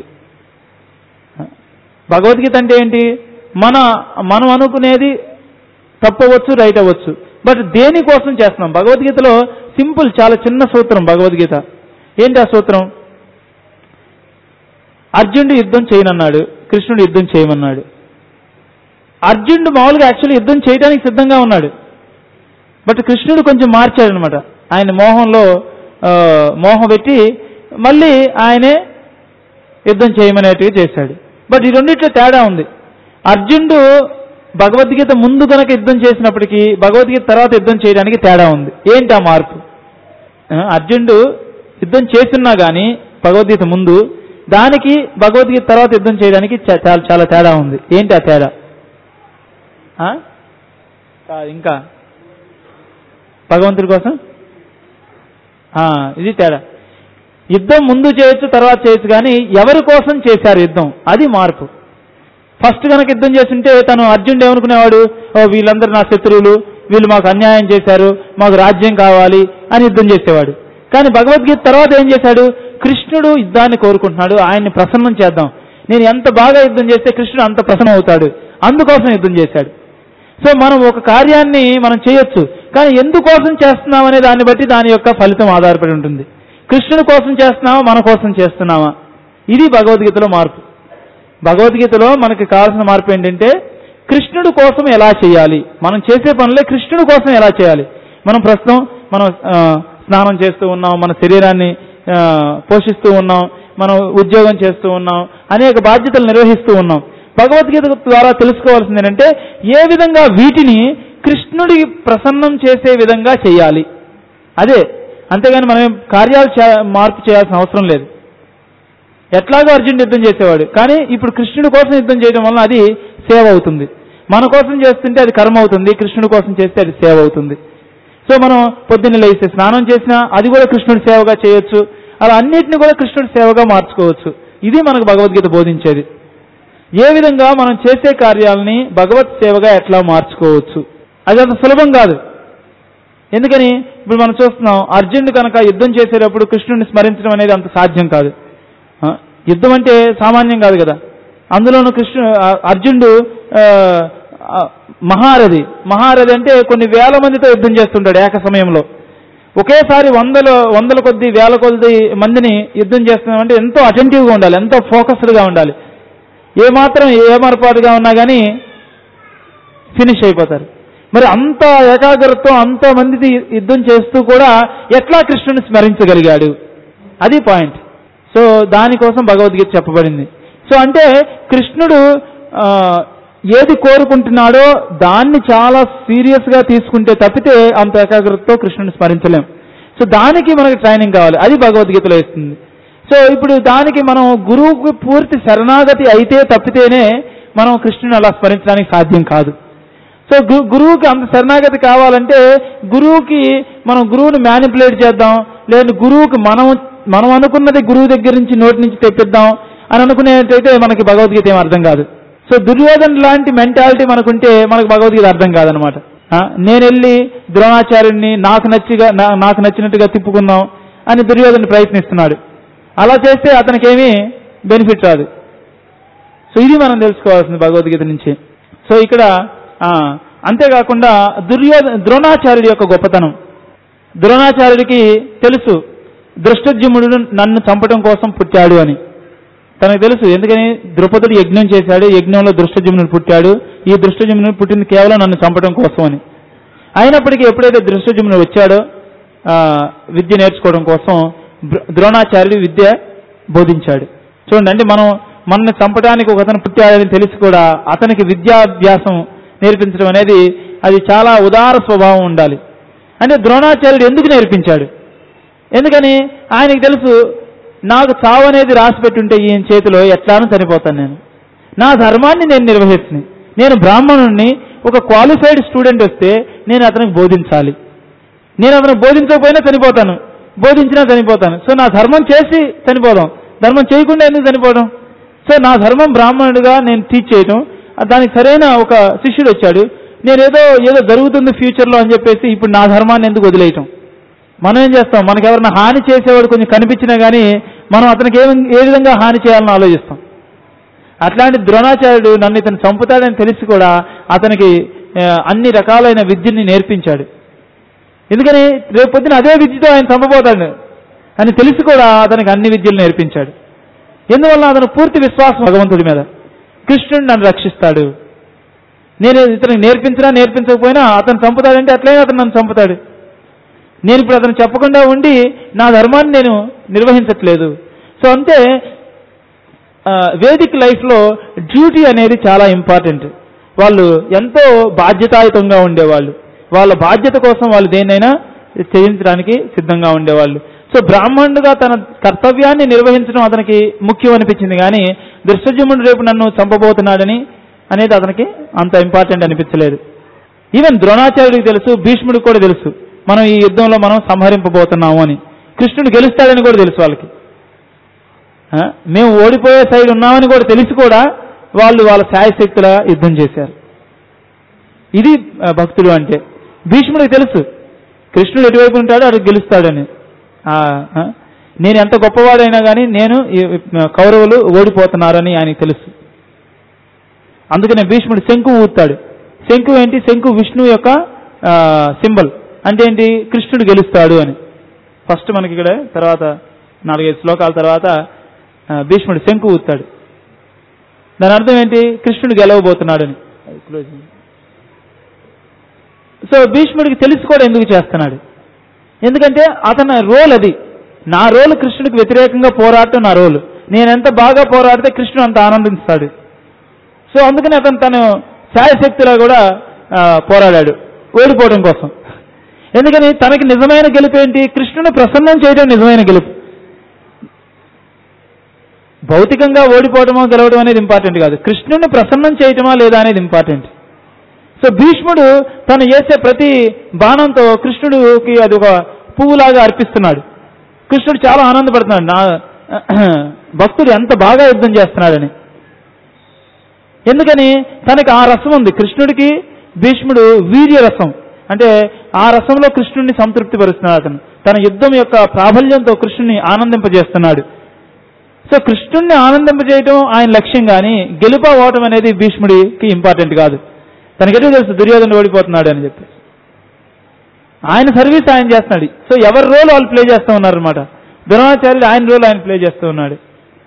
Speaker 1: భగవద్గీత అంటే ఏంటి మన మనం అనుకునేది తప్పవచ్చు రైట్ అవ్వచ్చు బట్ దేనికోసం చేస్తున్నాం భగవద్గీతలో సింపుల్ చాలా చిన్న సూత్రం భగవద్గీత ఏంటి ఆ సూత్రం అర్జునుడు యుద్ధం చేయనన్నాడు కృష్ణుడు యుద్ధం చేయమన్నాడు అర్జునుడు మామూలుగా యాక్చువల్లీ యుద్ధం చేయడానికి సిద్ధంగా ఉన్నాడు బట్ కృష్ణుడు కొంచెం మార్చాడు అనమాట ఆయన మోహంలో ఆ, మోహం పెట్టి మళ్ళీ ఆయనే యుద్ధం చేయమనేట్టుగా చేశాడు బట్ ఈ రెండిట్లో తేడా ఉంది అర్జునుడు భగవద్గీత ముందు కనుక యుద్ధం చేసినప్పటికీ భగవద్గీత తర్వాత యుద్ధం చేయడానికి తేడా ఉంది ఏంటి ఆ మార్పు ఆ, అర్జునుడు యుద్ధం చేస్తున్నా కానీ భగవద్గీత ముందు దానికి భగవద్గీత తర్వాత యుద్ధం చేయడానికి చా- చాలా చాలా తేడా ఉంది ఏంటి ఆ తేడా ఆ? కాదు, ఇంకా భగవంతుడి కోసం ఆ, ఇది తేడా యుద్ధం ముందు చేయొచ్చు తర్వాత చేయొచ్చు కానీ ఎవరి కోసం చేశారు యుద్ధం అది మార్పు ఫస్ట్ కనుక యుద్ధం చేస్తుంటే తను అర్జునుడు ఏమనుకునేవాడు ఓ వీళ్ళందరూ నా శత్రువులు వీళ్ళు మాకు అన్యాయం చేశారు మాకు రాజ్యం కావాలి అని యుద్ధం చేసేవాడు కానీ భగవద్గీత తర్వాత ఏం చేశాడు కృష్ణుడు యుద్ధాన్ని కోరుకుంటున్నాడు ఆయన్ని ప్రసన్నం చేద్దాం నేను ఎంత బాగా యుద్ధం చేస్తే కృష్ణుడు అంత ప్రసన్నం అవుతాడు అందుకోసం యుద్ధం చేశాడు సో మనం ఒక కార్యాన్ని మనం చేయొచ్చు కానీ ఎందుకోసం చేస్తున్నాం అనే దాన్ని బట్టి దాని యొక్క ఫలితం ఆధారపడి ఉంటుంది కృష్ణుడి కోసం చేస్తున్నామా మన కోసం చేస్తున్నామా ఇది భగవద్గీతలో మార్పు భగవద్గీతలో మనకి కావాల్సిన మార్పు ఏంటంటే కృష్ణుడి కోసం ఎలా చేయాలి మనం చేసే పనులే కృష్ణుడి కోసం ఎలా చేయాలి మనం ప్రస్తుతం మనం ఆ, స్నానం చేస్తూ ఉన్నాం మన శరీరాన్ని ఆ, పోషిస్తూ ఉన్నాం మనం ఉద్యోగం చేస్తూ ఉన్నాం అనేక బాధ్యతలు నిర్వహిస్తూ ఉన్నాం భగవద్గీత ద్వారా తెలుసుకోవాల్సింది ఏంటంటే ఏ విధంగా వీటిని కృష్ణుడికి ప్రసన్నం చేసే విధంగా చేయాలి అదే అంతేగాని మనం ఏం కార్యాలు చే- మార్పు చేయాల్సిన అవసరం లేదు ఎట్లాగో అర్జునుడు యుద్ధం చేసేవాడు కానీ ఇప్పుడు కృష్ణుడి కోసం యుద్ధం చేయడం వలన అది సేవ అవుతుంది మన కోసం చేస్తుంటే అది కర్మ అవుతుంది కృష్ణుడి కోసం చేస్తే అది సేవ అవుతుంది సో మనం పొద్దున్న లేస్తే స్నానం చేసినా అది కూడా కృష్ణుడి సేవగా చేయొచ్చు అలా అన్నిటిని కూడా కృష్ణుడి సేవగా మార్చుకోవచ్చు ఇది మనకు భగవద్గీత బోధించేది ఏ విధంగా మనం చేసే కార్యాలని భగవత్ సేవగా ఎట్లా మార్చుకోవచ్చు అది అంత సులభం కాదు ఎందుకని ఇప్పుడు మనం చూస్తున్నాం అర్జునుడు కనుక యుద్ధం చేసేటప్పుడు కృష్ణుడిని స్మరించడం అనేది అంత సాధ్యం కాదు ఆ, యుద్ధం అంటే సామాన్యం కాదు కదా అందులోనూ కృష్ణు ఆ, అర్జునుడు ఆ, ఆ, మహారథి మహారథి అంటే కొన్ని వేల మందితో యుద్ధం చేస్తుంటాడు ఏక సమయంలో ఒకేసారి వందల వందల కొద్ది వేల కొద్ది మందిని యుద్ధం చేస్తున్నామంటే ఎంతో అటెంటివ్గా ఉండాలి ఎంతో ఫోకస్డ్గా ఉండాలి ఏమాత్రం ఏమరపాటుగా ఉన్నా కానీ ఫినిష్ అయిపోతారు మరి అంత ఏకాగ్రతతో అంత మంది యుద్ధం చేస్తూ కూడా ఎట్లా కృష్ణుని స్మరించగలిగాడు అది పాయింట్ సో దానికోసం భగవద్గీత చెప్పబడింది సో అంటే కృష్ణుడు ఆ, ఏది కోరుకుంటున్నాడో దాన్ని చాలా సీరియస్ గా తీసుకుంటే తప్పితే అంత ఏకాగ్రతతో కృష్ణుని స్మరించలేం సో దానికి మనకి ట్రైనింగ్ కావాలి అది భగవద్గీతలో ఇస్తుంది సో ఇప్పుడు దానికి మనం గురువుకి పూర్తి శరణాగతి అయితే తప్పితేనే మనం కృష్ణుని అలా స్మరించడానికి సాధ్యం కాదు సో గు- గురువుకి అంత శరణాగతి కావాలంటే గురువుకి మనం గురువుని మ్యానిపులేట్ చేద్దాం లేదు గురువుకి మనం మనం అనుకున్నది గురువు దగ్గర నుంచి నోటి నుంచి తెప్పిద్దాం అని అనుకునేటైతే మనకి భగవద్గీత ఏం అర్థం కాదు సో దుర్యోధన లాంటి మెంటాలిటీ మనకుంటే మనకు భగవద్గీత అర్థం కాదనమాట ఆ, నేను వెళ్ళి ద్రోణాచార్యుడిని నాకు నచ్చిగా నా- నాకు నచ్చినట్టుగా తిప్పుకుందాం అని దుర్యోధన ప్రయత్నిస్తున్నాడు అలా చేస్తే అతనికి ఏమీ బెనిఫిట్ రాదు సో ఇది మనం తెలుసుకోవాల్సింది భగవద్గీత నుంచి సో ఇక్కడ ఆ, అంతేకాకుండా దుర్యోధ ద్రోణాచార్యుడి యొక్క గొప్పతనం ద్రోణాచార్యుడికి తెలుసు దృష్టజ్యుముడు నన్ను చంపడం కోసం పుట్టాడు అని తనకు తెలుసు ఎందుకని ద్రుపదుడు యజ్ఞం చేశాడు యజ్ఞంలో దృష్టజమునుడు పుట్టాడు ఈ దృష్టజమునుడు పుట్టింది కేవలం నన్ను చంపడం కోసం అని అయినప్పటికీ ఎప్పుడైతే దృష్టజమునుడు వచ్చాడో ఆ, విద్య నేర్చుకోవడం కోసం ద్రో- ద్రోణాచార్యుడు విద్య బోధించాడు చూడండి అంటే మనం మనల్ని చంపడానికి ఒక అతను పుట్టాడని తెలిసి కూడా అతనికి విద్యాభ్యాసం నేర్పించడం అనేది అది చాలా ఉదార స్వభావం ఉండాలి అంటే ద్రోణాచార్యుడు ఎందుకు నేర్పించాడు ఎందుకని ఆయనకి తెలుసు నాకు చావు అనేది రాసి పెట్టుంటే ఈయన చేతిలో ఎట్లానూ చనిపోతాను నేను నా ధర్మాన్ని నేను నిర్వహిస్తుంది నేను బ్రాహ్మణుణ్ణి ఒక క్వాలిఫైడ్ స్టూడెంట్ వస్తే నేను అతనికి బోధించాలి నేను అతనికి బోధించకపోయినా చనిపోతాను బోధించినా చనిపోతాను సో నా ధర్మం చేసి చనిపోదాం ధర్మం చేయకుండా ఎందుకు చనిపోవడం సో నా ధర్మం బ్రాహ్మణుడిగా నేను టీచ్ చేయటం ఆ దానికి సరైన ఒక శిష్యుడు వచ్చాడు నేను ఏదో ఏదో జరుగుతుంది ఫ్యూచర్లో అని చెప్పేసి ఇప్పుడు నా ధర్మాన్ని ఎందుకు వదిలేయటం మనం ఏం చేస్తాం మనకి ఎవరైనా హాని చేసేవాడు కొంచెం కనిపించినా కానీ మనం అతనికి ఏ ఏ విధంగా హాని చేయాలని ఆలోచిస్తాం అట్లాంటి ద్రోణాచార్యుడు నన్ను ఇతను చంపుతాడని తెలిసి కూడా అతనికి ఆ, అన్ని రకాలైన విద్యని నేర్పించాడు ఎందుకని రేపు పొద్దున అదే విద్యతో ఆయన చంపబోతాడు అని తెలిసి కూడా అతనికి అన్ని విద్యలు నేర్పించాడు ఎందువల్ల అతను పూర్తి విశ్వాసం భగవంతుడి మీద కృష్ణుడు నన్ను రక్షిస్తాడు నేను ఇతనికి నేర్పించినా నేర్పించకపోయినా అతను చంపుతాడంటే అట్లనే అతను నన్ను చంపుతాడు నేను ఇప్పుడు అతను చెప్పకుండా ఉండి నా ధర్మాన్ని నేను నిర్వహించట్లేదు సో అంతే ఆ, వేదిక్ లైఫ్లో డ్యూటీ అనేది చాలా ఇంపార్టెంట్ వాళ్ళు ఎంతో బాధ్యతాయుతంగా ఉండేవాళ్ళు వాళ్ళ బాధ్యత కోసం వాళ్ళు దేన్నైనా చేయించడానికి సిద్ధంగా ఉండేవాళ్ళు సో బ్రాహ్మణుడుగా తన కర్తవ్యాన్ని నిర్వహించడం అతనికి ముఖ్యం అనిపించింది కానీ దృశ్యజముడు రేపు నన్ను చంపబోతున్నాడని అనేది అతనికి అంత ఇంపార్టెంట్ అనిపించలేదు ఈవెన్ ద్రోణాచార్యుడికి తెలుసు భీష్ముడికి కూడా తెలుసు మనం ఈ యుద్ధంలో మనం సంహరింపబోతున్నాము అని కృష్ణుడు గెలుస్తాడని కూడా తెలుసు వాళ్ళకి ఆ, మేము ఓడిపోయే సైడ్ ఉన్నామని కూడా తెలిసి కూడా వాళ్ళు వాళ్ళ శాయశక్తుల యుద్ధం చేశారు ఇది ఆ, భక్తుడు అంటే భీష్ముడికి తెలుసు కృష్ణుడు ఎటువైపు ఉంటాడో అటు గెలుస్తాడని ఆ, ఆ, నేను ఎంత గొప్పవాడైనా కానీ నేను ఈ కౌరవులు ఓడిపోతున్నారని ఆయనకి తెలుసు అందుకనే భీష్ముడు శంకు ఊతాడు శంకు ఏంటి శంకు విష్ణువు యొక్క సింబల్ అంటే ఏంటి కృష్ణుడు గెలుస్తాడు అని ఫస్ట్ మనకి ఇక్కడ తర్వాత నాలుగైదు శ్లోకాల తర్వాత ఆ, భీష్ముడు శంకు ఊతాడు దాని అర్థం ఏంటి కృష్ణుడు గెలవబోతున్నాడని సో భీష్ముడికి తెలిసి కూడా ఎందుకు చేస్తున్నాడు ఎందుకంటే అతని రోల్ అది నా రోల్ కృష్ణుడికి వ్యతిరేకంగా పోరాటం నా రోల్ నేను ఎంత బాగా పోరాడితే కృష్ణుడు అంత ఆనందిస్తాడు సో అందుకని అతను తను శాయశక్తిలో కూడా ఆ, పోరాడాడు ఓడిపోవడం కోసం ఎందుకని తనకి నిజమైన గెలుపు ఏంటి కృష్ణుని ప్రసన్నం చేయడం నిజమైన గెలుపు భౌతికంగా ఓడిపోవడమో గెలవడం అనేది ఇంపార్టెంట్ కాదు కృష్ణుని ప్రసన్నం చేయటమా లేదా అనేది ఇంపార్టెంట్ సో భీష్ముడు తను చేసే ప్రతి బాణంతో కృష్ణుడికి అది ఒక పువ్వులాగా అర్పిస్తున్నాడు కృష్ణుడు చాలా ఆనందపడుతున్నాడు నా భక్తుడు ఎంత బాగా యుద్ధం చేస్తున్నాడని ఎందుకని తనకి ఆ రసం ఉంది కృష్ణుడికి భీష్ముడు వీర్య రసం అంటే ఆ రసంలో కృష్ణుడిని సంతృప్తి పరుస్తున్నాడు అతను తన యుద్ధం యొక్క ప్రాబల్యంతో కృష్ణుని ఆనందింపజేస్తున్నాడు సో కృష్ణుడిని ఆనందింపజేయటం ఆయన లక్ష్యం కానీ గెలుప ఓటం అనేది భీష్ముడికి ఇంపార్టెంట్ కాదు తనకెటు తెలుసు దుర్యోధన ఓడిపోతున్నాడు అని చెప్పి ఆయన సర్వీస్ ఆయన చేస్తున్నాడు సో ఎవరి రోల్ వాళ్ళు ప్లే చేస్తూ ఉన్నారు అనమాట ద్రోణాచార్యుడు ఆయన రోల్ ఆయన ప్లే చేస్తూ ఉన్నాడు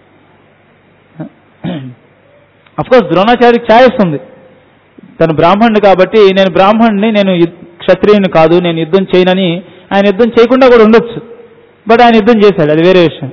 Speaker 1: కోర్స్ ద్రోణాచార్యకి ఛాయస్ ఉంది తను బ్రాహ్మణుడు కాబట్టి నేను బ్రాహ్మణుని నేను యుద్- క్షత్రియుని కాదు నేను యుద్ధం చేయనని ఆయన యుద్ధం చేయకుండా కూడా ఉండొచ్చు బట్ ఆయన యుద్ధం చేశాడు అది వేరే విషయం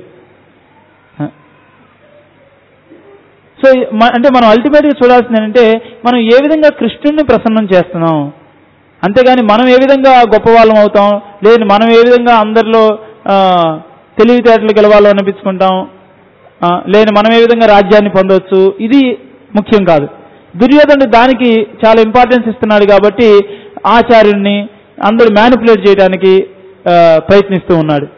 Speaker 1: సో మ- అంటే మనం అల్టిమేట్గా చూడాల్సింది ఏంటంటే మనం ఏ విధంగా కృష్ణుడిని ప్రసన్నం చేస్తున్నాం అంతేగాని మనం ఏ విధంగా గొప్పవాళ్ళం అవుతాం లేదు మనం ఏ విధంగా అందరిలో ఆ, తెలివితేటలు గెలవాలో అనిపించుకుంటాం ఆ, లేదు మనం ఏ విధంగా రాజ్యాన్ని పొందవచ్చు ఇది ముఖ్యం కాదు దుర్యోధనుడు దానికి చాలా ఇంపార్టెన్స్ ఇస్తున్నాడు కాబట్టి ఆచార్యుడిని అందరూ మ్యానిపులేట్ చేయడానికి ఆ, ప్రయత్నిస్తూ ఉన్నాడు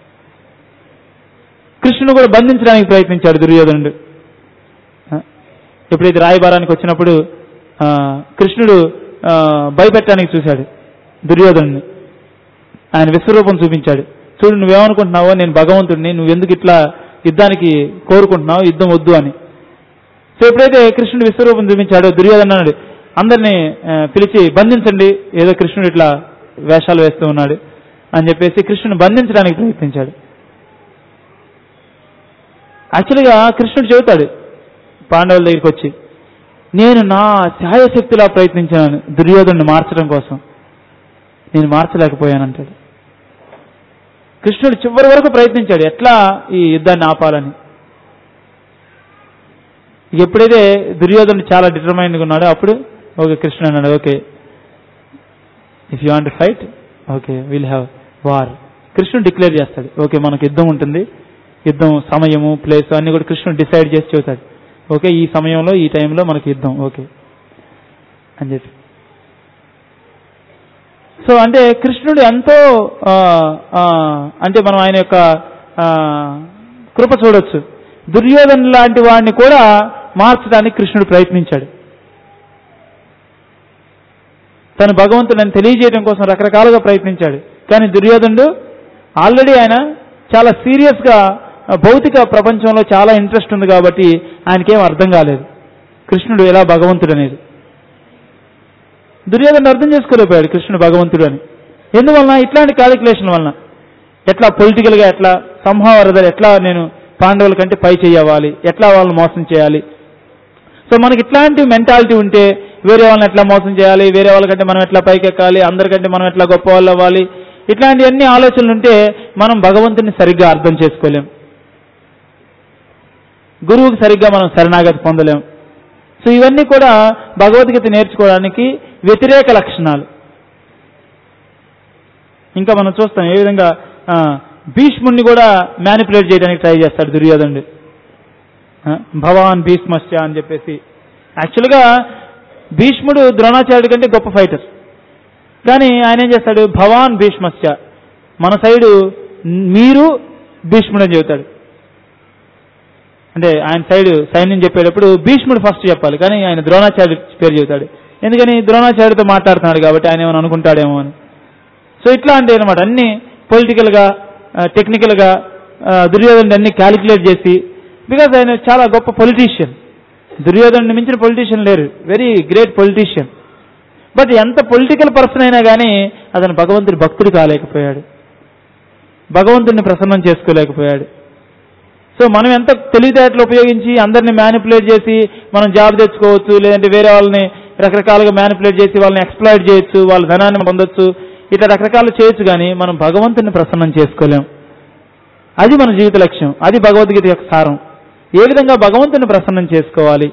Speaker 1: కృష్ణుడు కూడా బంధించడానికి ప్రయత్నించాడు దుర్యోధనుడు ఆ, ఎప్పుడైతే రాయబారానికి వచ్చినప్పుడు ఆ, కృష్ణుడు ఆ, భయపెట్టడానికి చూశాడు దుర్యోధనుని ఆయన విశ్వరూపం చూపించాడు చూడు నువ్వేమనుకుంటున్నావో నేను భగవంతుడిని నువ్వు ఎందుకు ఇట్లా యుద్ధానికి కోరుకుంటున్నావు యుద్ధం వద్దు అని సో ఎప్పుడైతే కృష్ణుడు విశ్వరూపం చూపించాడో దుర్యోధన అన్నాడు అందరినీ ఆ, పిలిచి బంధించండి ఏదో కృష్ణుడు ఇట్లా వేషాలు వేస్తూ ఉన్నాడు అని చెప్పేసి కృష్ణుని బంధించడానికి ప్రయత్నించాడు యాక్చువల్గా కృష్ణుడు చెబుతాడు పాండవుల దగ్గరికి వచ్చి నేను నా ఛాయశక్తిలా ప్రయత్నించాను దుర్యోధను మార్చడం కోసం నేను మార్చలేకపోయానంటాడు కృష్ణుడు చివరి వరకు ప్రయత్నించాడు ఎట్లా ఈ యుద్ధాన్ని ఆపాలని ఎప్పుడైతే దుర్యోధనుడు చాలా డిటర్మైన్డ్గా ఉన్నాడో అప్పుడు ఓకే కృష్ణుడు అన్నాడు okay if you want fight okay will have war కృష్ణుడు డిక్లేర్ చేస్తాడు ఓకే మనకు యుద్ధం ఉంటుంది యుద్ధం సమయము ప్లేస్ అన్ని కూడా కృష్ణుడు డిసైడ్ చేసి చెబుతాడు ఓకే ఈ సమయంలో ఈ టైంలో మనకి యుద్ధం ఓకే అని చెప్పి సో అంటే కృష్ణుడు ఎంతో ఆ, ఆ, అంటే మనం ఆయన యొక్క ఆ, కృప చూడొచ్చు దుర్యోధను లాంటి వాడిని కూడా మార్చడానికి కృష్ణుడు ప్రయత్నించాడు తను భగవంతుని తెలియజేయడం కోసం రకరకాలుగా ప్రయత్నించాడు కానీ దుర్యోధనుడు ఆల్రెడీ ఆయన చాలా సీరియస్గా భౌతిక ప్రపంచంలో చాలా ఇంట్రెస్ట్ ఉంది కాబట్టి ఆయనకేం అర్థం కాలేదు కృష్ణుడు ఎలా భగవంతుడు అనేది దుర్యోధనుడు అర్థం చేసుకోలేకపోయాడు కృష్ణుడు భగవంతుడు అని ఎందువలన ఇట్లాంటి క్యాలిక్యులేషన్ వలన ఎట్లా పొలిటికల్గా ఎట్లా సంహావరదలు ఎట్లా నేను పాండవుల కంటే పై చేయవాలి ఎట్లా వాళ్ళని మోసం చేయాలి సో మనకి ఇట్లాంటి మెంటాలిటీ ఉంటే వేరే వాళ్ళని ఎట్లా మోసం చేయాలి వేరే వాళ్ళకంటే మనం ఎట్లా పైకెక్కాలి అందరికంటే మనం ఎట్లా గొప్ప వాళ్ళు అవ్వాలి ఇట్లాంటి అన్ని ఆలోచనలు ఉంటే మనం భగవంతుని సరిగ్గా అర్థం చేసుకోలేం గురువుకి సరిగ్గా మనం శరణాగతి పొందలేం సో ఇవన్నీ కూడా భగవద్గీత నేర్చుకోవడానికి వ్యతిరేక లక్షణాలు ఇంకా మనం చూస్తాం ఏ విధంగా ఆ, భీష్ముడిని కూడా మ్యానిపులేట్ చేయడానికి ట్రై చేస్తాడు దుర్యోధనుడు ఆ, భవాన్ భీష్మశ్చ అని చెప్పేసి యాక్చువల్గా భీష్ముడు ద్రోణాచార్యుడి కంటే గొప్ప ఫైటర్ కానీ ఆయన ఏం చేస్తాడు భవాన్ భీష్మశ్చ మన సైడు మీరు భీష్ముడు అని చెబుతాడు అంటే ఆయన సైడ్ సైన్యం చెప్పేటప్పుడు భీష్ముడు ఫస్ట్ చెప్పాలి కానీ ఆయన ద్రోణాచార్య పేరు చెబుతాడు ఎందుకని ద్రోణాచార్యతో మాట్లాడుతున్నాడు కాబట్టి ఆయన ఏమైనా అనుకుంటాడేమో అని సో ఇట్లా అంటే అనమాట అన్ని పొలిటికల్గా టెక్నికల్గా దుర్యోధను అన్ని క్యాలిక్యులేట్ చేసి బికాజ్ ఆయన చాలా గొప్ప పొలిటీషియన్ దుర్యోధను మించిన పొలిటీషియన్ లేరు వెరీ గ్రేట్ పొలిటీషియన్ బట్ ఎంత పొలిటికల్ పర్సన్ అయినా కానీ అతను భగవంతుడి భక్తుడు కాలేకపోయాడు భగవంతుడిని ప్రసన్నం చేసుకోలేకపోయాడు సో మనం ఎంత తెలివితేటలు ఉపయోగించి అందరిని మ్యానిపులేట్ చేసి మనం జాబ్ తెచ్చుకోవచ్చు లేదంటే వేరే వాళ్ళని రకరకాలుగా మ్యానిపులేట్ చేసి వాళ్ళని ఎక్స్ప్లాయిట్ చేయొచ్చు వాళ్ళ ధనాన్ని పొందొచ్చు ఇట్లా రకరకాలు చేయొచ్చు కానీ మనం భగవంతుని ప్రసన్నం చేసుకోలేం అది మన జీవిత లక్ష్యం అది భగవద్గీత యొక్క సారం ఏ విధంగా భగవంతుని ప్రసన్నం చేసుకోవాలి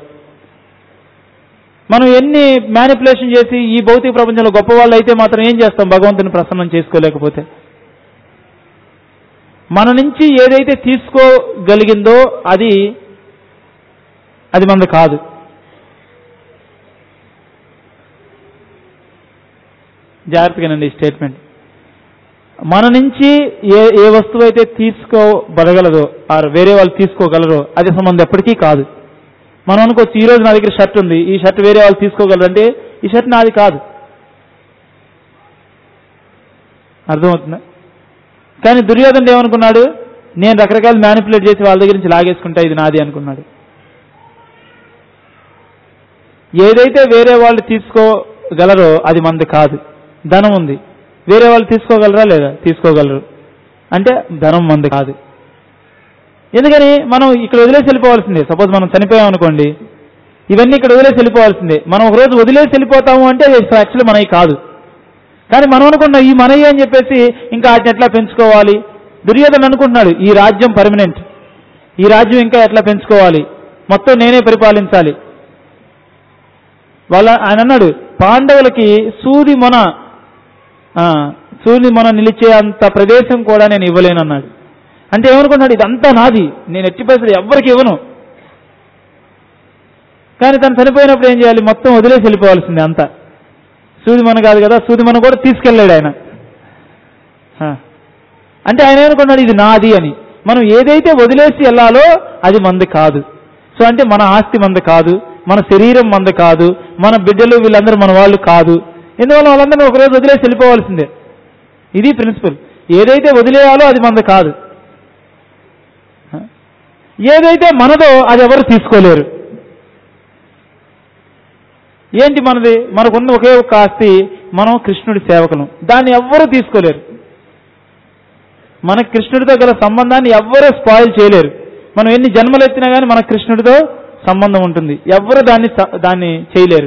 Speaker 1: మనం ఎన్ని మ్యానిపులేషన్ చేసి ఈ భౌతిక ప్రపంచంలో గొప్ప వాళ్ళు అయితే మాత్రం ఏం చేస్తాం భగవంతుని ప్రసన్నం చేసుకోలేకపోతే మన నుంచి ఏదైతే తీసుకోగలిగిందో అది అది మనది కాదు జాగ్రత్తగానండి ఈ స్టేట్మెంట్ మన నుంచి ఏ ఏ వస్తువు అయితే తీసుకోబడగలదో ఆర్ వేరే వాళ్ళు తీసుకోగలరో అది అసలు మనది ఎప్పటికీ కాదు మనం అనుకోవచ్చు ఈ రోజు నా దగ్గర షర్ట్ ఉంది ఈ షర్ట్ వేరే వాళ్ళు తీసుకోగలరు అంటే ఈ షర్ట్ నాది కాదు అర్థమవుతుందా కానీ దుర్యోధనుడు ఏమనుకున్నాడు నేను రకరకాల మ్యానిపులేట్ చేసి వాళ్ళ దగ్గర నుంచి లాగేసుకుంటా ఇది నాది అనుకున్నాడు ఏదైతే వేరే వాళ్ళు తీసుకోగలరో అది మనది కాదు ధనం ఉంది వేరే వాళ్ళు తీసుకోగలరా లేదా తీసుకోగలరు అంటే ధనం మంది కాదు ఎందుకని మనం ఇక్కడ వదిలేసి వెళ్ళిపోవాల్సిందే సపోజ్ మనం చనిపోయాం అనుకోండి ఇవన్నీ ఇక్కడ వదిలేసి వెళ్ళిపోవాల్సిందే మనం ఒక రోజు వదిలేసి వెళ్ళిపోతాము అంటే యాక్చువల్లీ మనవి కాదు కానీ మనం అనుకున్న ఈ మనయ్య అని చెప్పేసి ఇంకా వాటిని ఎట్లా పెంచుకోవాలి దుర్యోధన అనుకుంటున్నాడు ఈ రాజ్యం పర్మనెంట్ ఈ రాజ్యం ఇంకా ఎట్లా పెంచుకోవాలి మొత్తం నేనే పరిపాలించాలి వాళ్ళ ఆయన అన్నాడు పాండవులకి సూది మొన ఆ, సూది మొన నిలిచే అంత ప్రదేశం కూడా నేను ఇవ్వలేనన్నాడు అంటే ఏమనుకున్నాడు ఇదంతా నాది నేను ఎట్టి పరిస్థితి ఎవ్వరికి ఇవ్వను కానీ తను చనిపోయినప్పుడు ఏం చేయాలి మొత్తం వదిలేసి వెళ్ళిపోవాల్సిందే అంతా సూది మన కాదు కదా సూది మన కూడా తీసుకెళ్ళాడు ఆయన ఆ. అంటే ఆయన ఏమనుకున్నాడు ఇది నాది అని మనం ఏదైతే వదిలేసి వెళ్ళాలో అది మంది కాదు సో అంటే మన ఆస్తి మంది కాదు మన శరీరం మంది కాదు మన బిడ్డలు వీళ్ళందరూ మన వాళ్ళు కాదు ఎందువల్ల వాళ్ళందరినీ ఒకరోజు వదిలేసి వెళ్ళిపోవాల్సిందే ఇది ప్రిన్సిపల్ ఏదైతే వదిలేయాలో అది మంది కాదు ఆ. ఏదైతే మనదో అది ఎవరు తీసుకోలేరు ఏంటి మనది మనకున్న ఒకే ఒక ఆస్తి మనం కృష్ణుడి సేవకులం దాన్ని ఎవ్వరూ తీసుకోలేరు మన కృష్ణుడితో గల సంబంధాన్ని ఎవ్వరూ స్పాయిల్ చేయలేరు మనం ఎన్ని జన్మలు ఎత్తినా కానీ మన కృష్ణుడితో సంబంధం ఉంటుంది ఎవ్వరు దాన్ని స- దాన్ని చేయలేరు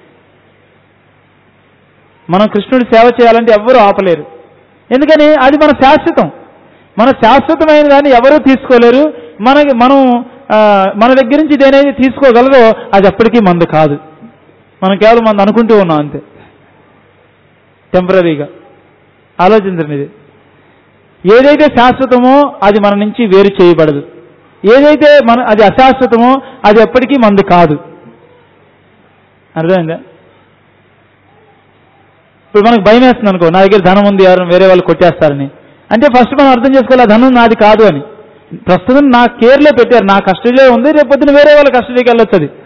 Speaker 1: మనం కృష్ణుడి సేవ చేయాలంటే ఎవ్వరూ ఆపలేరు ఎందుకని అది మన శాశ్వతం మన శాశ్వతమైన దాన్ని ఎవరూ తీసుకోలేరు మనకి మనం ఆ, మన దగ్గర నుంచి దేనైతే తీసుకోగలరో అది ఎప్పటికీ మంది కాదు మనం కేవలం మంది అనుకుంటూ ఉన్నాం అంతే టెంపరీగా ఆలోచించండి ఇది ఏదైతే శాశ్వతమో అది మన నుంచి వేరు చేయబడదు ఏదైతే మన అది అశాశ్వతమో అది ఎప్పటికీ మంది కాదు అర్థమైందా ఇప్పుడు మనకు భయం వేస్తుంది అనుకో నా దగ్గర ధనం ఉంది ఎవరైనా వేరే వాళ్ళు కొట్టేస్తారని అంటే ఫస్ట్ మనం అర్థం చేసుకోవాలి ఆ ధనం నాది కాదు అని ప్రస్తుతం నా కేర్లో పెట్టారు నా కస్టడీలో ఉంది రేపు పొద్దున వేరే వాళ్ళ కస్టడీకి వెళ్ళొచ్చు అది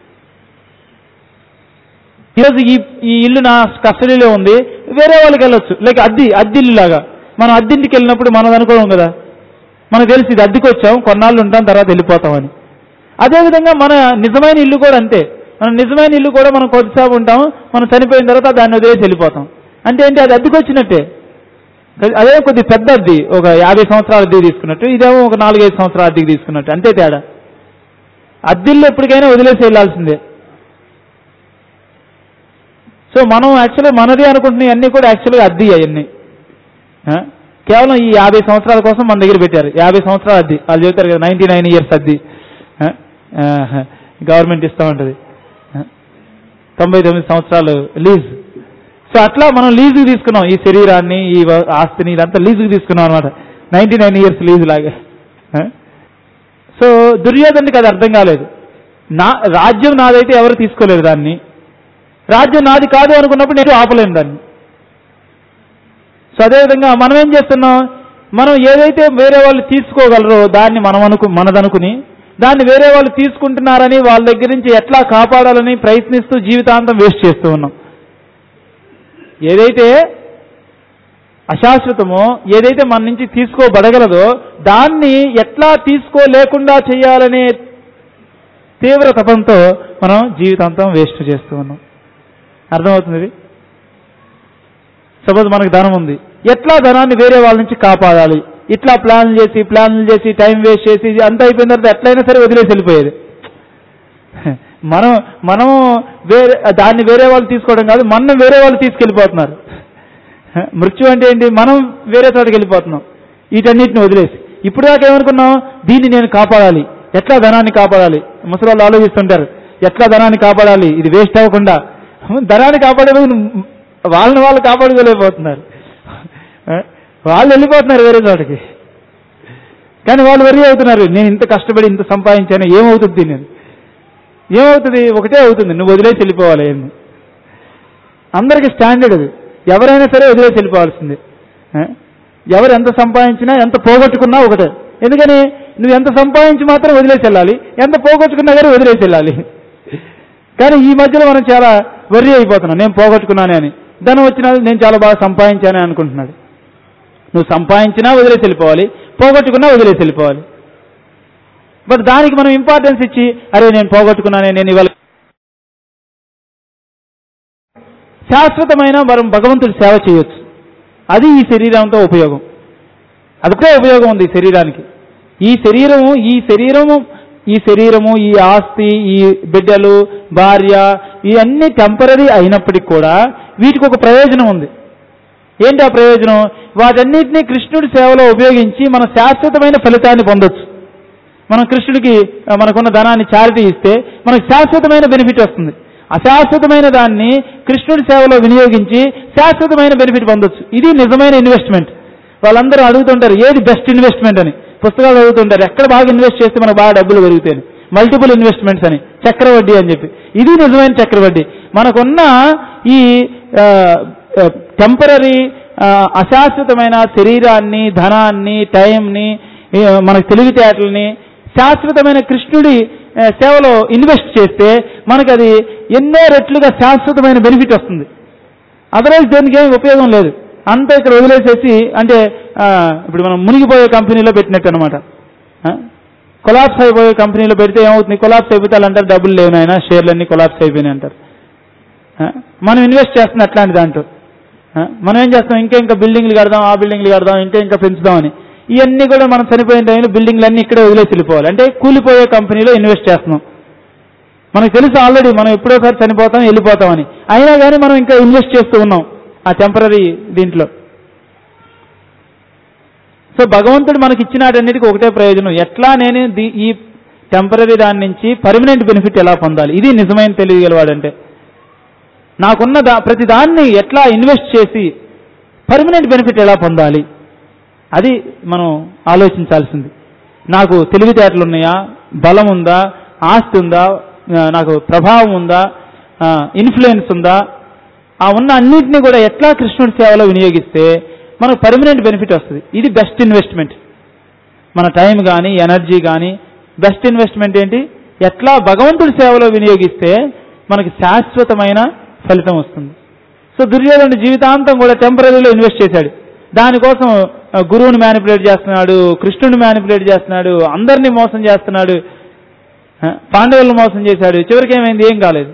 Speaker 1: ఈరోజు ఈ ఈ ఇల్లు నా కస్టడీలో ఉంది వేరే వాళ్ళకి వెళ్ళొచ్చు లైక్ అద్దె అద్దె ఇల్లు లాగా మనం అద్దెంటికి వెళ్ళినప్పుడు మనం అనుకోవడం కదా మనకు తెలిసి ఇది అద్దెకి వచ్చాం కొన్నాళ్ళు ఉంటాం తర్వాత వెళ్ళిపోతామని అదేవిధంగా మన నిజమైన ఇల్లు కూడా అంతే మన నిజమైన ఇల్లు కూడా మనం కొద్దిసేపు ఉంటాం మనం చనిపోయిన తర్వాత దాన్ని వదిలేసి వెళ్ళిపోతాం అంటే ఏంటి అది అద్దెకి వచ్చినట్టే అదే కొద్ది పెద్ద అద్దె ఒక యాభై సంవత్సరాల అద్దె తీసుకున్నట్టు ఇదేమో ఒక నాలుగైదు సంవత్సరాల అద్దెకి తీసుకున్నట్టు అంతే తేడా అద్దెల్లో ఎప్పటికైనా వదిలేసి వెళ్ళాల్సిందే సో మనం యాక్చువల్గా మనది అనుకుంటున్న అన్నీ కూడా యాక్చువల్గా అద్దీ అవన్నీ ఆ? కేవలం ఈ యాభై సంవత్సరాల కోసం మన దగ్గర పెట్టారు యాభై సంవత్సరాలు అద్దీ వాళ్ళు చెబుతారు కదా నైన్టీ నైన్ ఇయర్స్ అద్దీ గవర్నమెంట్ ఇస్తూ ఉంటుంది ఆ? తొంభై తొమ్మిది సంవత్సరాలు లీజ్ సో అట్లా మనం లీజుకి తీసుకున్నాం ఈ శరీరాన్ని ఈ వ- ఆస్తిని ఇదంతా లీజుకి తీసుకున్నాం అనమాట నైన్టీ నైన్ ఇయర్స్ లీజు లాగా ఆ? సో దుర్యోధనుడికి అది అర్థం కాలేదు నా రాజ్యం నాదైతే ఎవరు తీసుకోలేరు దాన్ని రాజ్యం నాది కాదు అనుకున్నప్పుడు నేను ఆపలేను దాన్ని సో అదేవిధంగా మనం ఏం చేస్తున్నాం మనం ఏదైతే వేరే వాళ్ళు తీసుకోగలరో దాన్ని మనం అనుకు మనదనుకుని దాన్ని వేరే వాళ్ళు తీసుకుంటున్నారని వాళ్ళ దగ్గర నుంచి ఎట్లా కాపాడాలని ప్రయత్నిస్తూ జీవితాంతం వేస్ట్ చేస్తూ ఉన్నాం ఏదైతే అశాశ్వతమో ఏదైతే మన నుంచి తీసుకోబడగలదో దాన్ని ఎట్లా తీసుకోలేకుండా చేయాలనే తీవ్ర తపంతో మనం జీవితాంతం వేస్ట్ చేస్తూ ఉన్నాం అర్థమవుతుంది ఇది? సపోజ్ మనకు ధనం ఉంది ఎట్లా ధనాన్ని వేరే వాళ్ళ నుంచి కాపాడాలి ఇట్లా ప్లాన్లు చేసి ప్లాన్లు చేసి టైం వేస్ట్ చేసి ఇది అంతా అయిపోయిన తర్వాత ఎట్లయినా సరే వదిలేసి వెళ్ళిపోయేది మనం మనం వేరే దాన్ని వేరే వాళ్ళు తీసుకోవడం కాదు మనం వేరే వాళ్ళు తీసుకెళ్ళిపోతున్నారు మృత్యు అంటే ఏంటి మనం వేరే చోటకి వెళ్ళిపోతున్నాం వీటన్నిటిని వదిలేసి ఇప్పుడు దాకా ఏమనుకున్నాం దీన్ని నేను కాపాడాలి ఎట్లా ధనాన్ని కాపాడాలి ముసలి వాళ్ళు ఆలోచిస్తుంటారు ఎట్లా ధనాన్ని కాపాడాలి ఇది వేస్ట్ అవ్వకుండా ధనాన్ని కాపాడే బదులు వాళ్ళని వాళ్ళు కాపాడుకోలేకపోతున్నారు వాళ్ళు వెళ్ళిపోతున్నారు వేరే చోటకి కానీ వాళ్ళు వరి అవుతున్నారు నేను ఇంత కష్టపడి ఇంత సంపాదించాను ఏమవుతుంది నేను ఏమవుతుంది ఒకటే అవుతుంది నువ్వు వదిలేసి వెళ్ళిపోవాలి ఏంది అందరికి స్టాండర్డ్ అది ఎవరైనా సరే వదిలేసి వెళ్ళిపోవాల్సిందే ఆ? ఎవరు ఎంత సంపాదించినా ఎంత పోగొట్టుకున్నా ఒకటే ఎందుకని నువ్వు ఎంత సంపాదించి మాత్రం వదిలేసి వెళ్ళాలి ఎంత పోగొట్టుకున్నా కానీ వదిలేసి వెళ్ళాలి కానీ ఈ మధ్యలో మనం చాలా వర్రీ అయిపోతున్నాం నేను పోగొట్టుకున్నానే అని ధనం వచ్చినా నేను చాలా బాగా సంపాదించానే అనుకుంటున్నాడు నువ్వు సంపాదించినా వదిలేసి వెళ్ళిపోవాలి పోగొట్టుకున్నా వదిలేసి వెళ్ళిపోవాలి బట్ దానికి మనం ఇంపార్టెన్స్ ఇచ్చి అరే నేను పోగొట్టుకున్నానే నేను ఇవాళ శాశ్వతమైన మనం భగవంతుడి సేవ చేయొచ్చు అది ఈ శరీరంతో ఉపయోగం అదొకే ఉపయోగం ఉంది ఈ శరీరానికి ఈ శరీరము ఈ శరీరము ఈ శరీరము ఈ ఆస్తి ఈ బిడ్డలు భార్య ఇవన్నీ టెంపరీ అయినప్పటికీ కూడా వీటికి ఒక ప్రయోజనం ఉంది ఏంటి ఆ ప్రయోజనం వాటన్నిటినీ కృష్ణుడి సేవలో ఉపయోగించి మన శాశ్వతమైన ఫలితాన్ని పొందొచ్చు మనం కృష్ణుడికి ఆ, మనకున్న ధనాన్ని చారిటీ ఇస్తే మనకు శాశ్వతమైన బెనిఫిట్ వస్తుంది అశాశ్వతమైన దాన్ని కృష్ణుడి సేవలో వినియోగించి శాశ్వతమైన బెనిఫిట్ పొందొచ్చు ఇది నిజమైన ఇన్వెస్ట్మెంట్ వాళ్ళందరూ అడుగుతుంటారు ఏది బెస్ట్ ఇన్వెస్ట్మెంట్ అని పుస్తకాలు చదువుతుంటారు ఎక్కడ బాగా ఇన్వెస్ట్ చేస్తే మనకు బాగా డబ్బులు పెరుగుతాయి మల్టిపుల్ ఇన్వెస్ట్మెంట్స్ అని చక్రవడ్డీ అని చెప్పి ఇది నిజమైన చక్రవడ్డీ మనకున్న ఈ టెంపరీ అశాశ్వతమైన శరీరాన్ని ధనాన్ని టైంని ఈ, మనకు తెలివితేటల్ని శాశ్వతమైన కృష్ణుడి ఆ, సేవలో ఇన్వెస్ట్ చేస్తే మనకు అది ఎన్నో రెట్లుగా శాశ్వతమైన బెనిఫిట్ వస్తుంది అదర్వైజ్ దేనికి ఏమి ఉపయోగం లేదు అంతా ఇక్కడ వదిలేసేసి అంటే ఆ, ఇప్పుడు మనం మునిగిపోయే కంపెనీలో పెట్టినట్టు అనమాట కొలాప్స్ అయిపోయే కంపెనీలో పెడితే ఏమవుతుంది కొలాప్స్ అయిపోతే వాళ్ళు అంటారు డబ్బులు లేవు నాయన షేర్లన్నీ కొలాప్స్ అయిపోయినాయి అంటారు ఆ, మనం ఇన్వెస్ట్ చేస్తున్నాం అట్లాంటి దాంట్లో ఆ, మనం ఏం చేస్తాం ఇంకా ఇంకా బిల్డింగ్లు కడదాం ఆ బిల్డింగ్లు కడదాం ఇంకా ఇంకా పెంచుదామని ఇవన్నీ కూడా మనం చనిపోయిన టైంలో బిల్డింగ్లు అన్నీ ఇక్కడే వదిలేసి వెళ్ళిపోవాలి అంటే కూలిపోయే కంపెనీలో ఇన్వెస్ట్ చేస్తున్నాం మనకు తెలుసు ఆల్రెడీ మనం ఎప్పుడోసారి చనిపోతాం వెళ్ళిపోతామని అయినా కానీ మనం ఇంకా ఇన్వెస్ట్ చేస్తూ ఉన్నాం ఆ టెంపరీ దీంట్లో సో భగవంతుడు మనకి ఇచ్చినాటన్నిటికీ ఒకటే ప్రయోజనం ఎట్లా నేను దీ- ఈ టెంపరీ దాని నుంచి పర్మనెంట్ బెనిఫిట్ ఎలా పొందాలి ఇది నిజమైన తెలియగలవాడంటే నాకున్న దా ప్రతి దాన్ని ఎట్లా ఇన్వెస్ట్ చేసి పర్మనెంట్ బెనిఫిట్ ఎలా పొందాలి అది మనం ఆలోచించాల్సింది నాకు తెలివితేటలు ఉన్నాయా బలం ఉందా ఆస్తి ఉందా ఆ, నాకు ప్రభావం ఉందా ఇన్ఫ్లుయెన్స్ ఉందా ఆ ఉన్న అన్నింటినీ కూడా ఎట్లా కృష్ణుడి సేవలో వినియోగిస్తే మనకు పర్మనెంట్ బెనిఫిట్ వస్తుంది ఇది బెస్ట్ ఇన్వెస్ట్మెంట్ మన టైం కానీ ఎనర్జీ కానీ బెస్ట్ ఇన్వెస్ట్మెంట్ ఏంటి ఎట్లా భగవంతుడి సేవలో వినియోగిస్తే మనకి శాశ్వతమైన ఫలితం వస్తుంది సో దుర్యోధనుడు జీవితాంతం కూడా టెంపరీలో ఇన్వెస్ట్ చేశాడు దానికోసం ఆ, గురువుని మ్యానిపులేట్ చేస్తున్నాడు కృష్ణుని మ్యానిపులేట్ చేస్తున్నాడు అందరినీ మోసం చేస్తున్నాడు ఆ, పాండవులను మోసం చేశాడు చివరికి ఏమైంది ఏం కాలేదు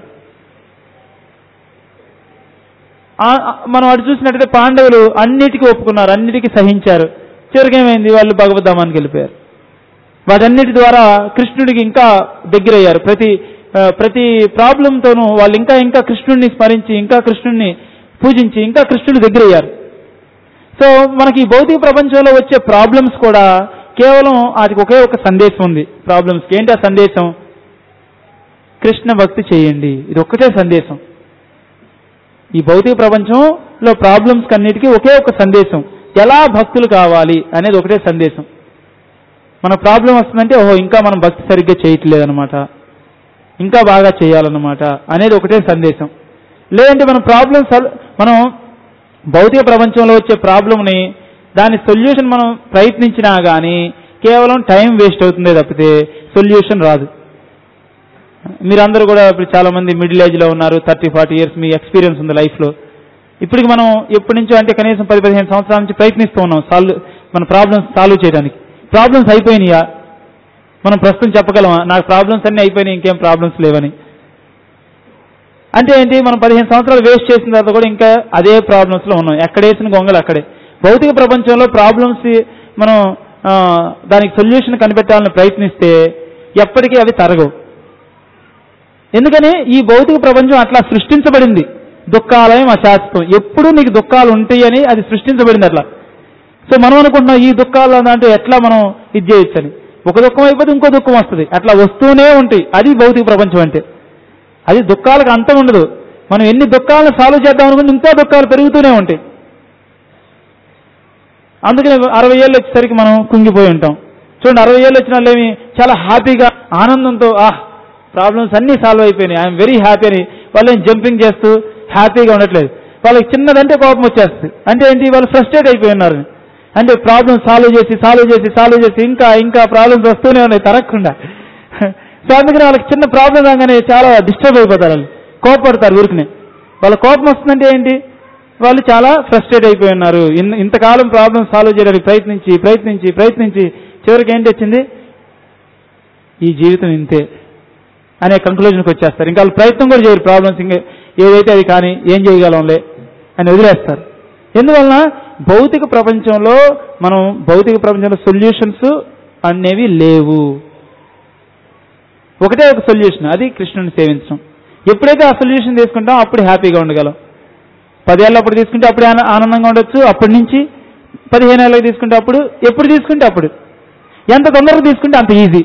Speaker 1: ఆ- ఆ- మనం అటు చూసినట్టయితే పాండవులు అన్నిటికీ ఒప్పుకున్నారు అన్నిటికీ సహించారు చివరికి ఏమైంది వాళ్ళు భగవద్ధామానికి వెళ్ళిపోయారు వాటన్నిటి ద్వారా కృష్ణుడికి ఇంకా దగ్గరయ్యారు ప్రతి ఆ, ప్రతి ప్రాబ్లంతోనూ వాళ్ళు ఇంకా ఇంకా కృష్ణుడిని స్మరించి ఇంకా కృష్ణుడిని పూజించి ఇంకా కృష్ణుడి దగ్గర అయ్యారు సో మనకి ఈ భౌతిక ప్రపంచంలో వచ్చే ప్రాబ్లమ్స్ కూడా కేవలం వాటికి ఒకే ఒక సందేశం ఉంది ప్రాబ్లమ్స్కి ఏంటి ఆ సందేశం కృష్ణ భక్తి చేయండి ఇది ఒక్కటే సందేశం ఈ భౌతిక ప్రపంచంలో ప్రాబ్లమ్స్ కన్నిటికీ ఒకే ఒక సందేశం ఎలా భక్తులు కావాలి అనేది ఒకటే సందేశం మన ప్రాబ్లం వస్తుందంటే ఓహో ఇంకా మనం భక్తి సరిగ్గా చేయట్లేదు అనమాట ఇంకా బాగా చేయాలన్నమాట అనేది ఒకటే సందేశం లేదంటే మన ప్రాబ్లం మనం భౌతిక ప్రపంచంలో వచ్చే ప్రాబ్లంని దాని సొల్యూషన్ మనం ప్రయత్నించినా కానీ కేవలం టైం వేస్ట్ అవుతుందే తప్పితే సొల్యూషన్ రాదు మీరందరూ కూడా ఇప్పుడు చాలా మంది మిడిల్ ఏజ్ లో ఉన్నారు థర్టీ ఫార్టీ ఇయర్స్ మీ ఎక్స్పీరియన్స్ ఉంది లైఫ్ లో ఇప్పటికి మనం ఎప్పటి నుంచో అంటే కనీసం పది పదిహేను సంవత్సరాల నుంచి ప్రయత్నిస్తూ ఉన్నాం సాల్వ్ మన ప్రాబ్లమ్స్ సాల్వ్ చేయడానికి ప్రాబ్లమ్స్ అయిపోయినాయా మనం ప్రస్తుతం చెప్పగలమా నాకు ప్రాబ్లమ్స్ అన్నీ అయిపోయినాయి ఇంకేం ప్రాబ్లమ్స్ లేవని అంటే ఏంటి మనం పదిహేను సంవత్సరాలు వేస్ట్ చేసిన తర్వాత కూడా ఇంకా అదే ప్రాబ్లమ్స్ లో ఉన్నాం ఎక్కడేసిన గొంగలు అక్కడే భౌతిక ప్రపంచంలో ప్రాబ్లమ్స్ మనం ఆ, దానికి సొల్యూషన్ కనిపెట్టాలని ప్రయత్నిస్తే ఎప్పటికీ అవి తరగవు ఎందుకని ఈ భౌతిక ప్రపంచం అట్లా సృష్టించబడింది దుఃఖాలయం అశాశ్వతం ఎప్పుడూ నీకు దుఃఖాలు ఉంటాయి అని అది సృష్టించబడింది అట్లా సో మనం అనుకుంటున్నాం ఈ దుఃఖాలు అంటే ఎట్లా మనం ఇది చేయొచ్చని ఒక దుఃఖం అయిపోతే ఇంకో దుఃఖం వస్తుంది అట్లా వస్తూనే ఉంటాయి అది భౌతిక ప్రపంచం అంటే అది దుఃఖాలకు అంతం ఉండదు మనం ఎన్ని దుఃఖాలను సాల్వ్ చేద్దాం అనుకుంటే ఇంకా దుఃఖాలు పెరుగుతూనే ఉంటాయి అందుకని అరవై ఏళ్ళు వచ్చేసరికి మనం కుంగిపోయి ఉంటాం చూడండి అరవై ఏళ్ళు వచ్చిన వాళ్ళేమి చాలా హ్యాపీగా ఆనందంతో ఆహ్ ప్రాబ్లమ్స్ అన్నీ సాల్వ్ అయిపోయినాయి ఐఎమ్ వెరీ హ్యాపీ అని వాళ్ళు జంపింగ్ చేస్తూ హ్యాపీగా ఉండట్లేదు వాళ్ళకి చిన్నదంటే కోపం వచ్చేస్తుంది అంటే ఏంటి వాళ్ళు ఫ్రస్ట్రేట్ అయిపోయి ఉన్నారు అంటే ప్రాబ్లమ్ సాల్వ్ చేసి సాల్వ్ చేసి సాల్వ్ చేసి ఇంకా ఇంకా ప్రాబ్లమ్స్ వస్తూనే ఉన్నాయి తరగకుండా సో అందుకని వాళ్ళకి చిన్న ప్రాబ్లం రాగానే చాలా డిస్టర్బ్ అయిపోతారు వాళ్ళు కోపపడతారు ఊరికనే వాళ్ళ కోపం వస్తుందంటే ఏంటి వాళ్ళు చాలా ఫ్రస్ట్రేట్ అయిపోయి ఉన్నారు ఇన్- ఇంతకాలం ప్రాబ్లమ్ సాల్వ్ చేయడానికి ప్రయత్నించి ప్రయత్నించి ప్రయత్నించి చివరికి ఏంటి వచ్చింది ఈ జీవితం ఇంతే అనే కంక్లూజన్కి వచ్చేస్తారు ఇంకా వాళ్ళు ప్రయత్నం కూడా చేయరు ప్రాబ్లమ్స్ ఇంకా ఏదైతే అది కానీ ఏం చేయగలంలే అని వదిలేస్తారు ఎందువలన భౌతిక ప్రపంచంలో మనం భౌతిక ప్రపంచంలో సొల్యూషన్స్ అనేవి లేవు ఒకటే ఒక సొల్యూషన్ అది కృష్ణుని సేవించడం ఎప్పుడైతే ఆ సొల్యూషన్ తీసుకుంటాం అప్పుడు హ్యాపీగా ఉండగలం పదేళ్ళు అప్పుడు తీసుకుంటే అప్పుడే ఆన- ఆనందంగా ఉండొచ్చు అప్పటి నుంచి పదిహేను ఏళ్ళకి తీసుకుంటే అప్పుడు ఎప్పుడు తీసుకుంటే అప్పుడు ఎంత తొందరగా తీసుకుంటే అంత ఈజీ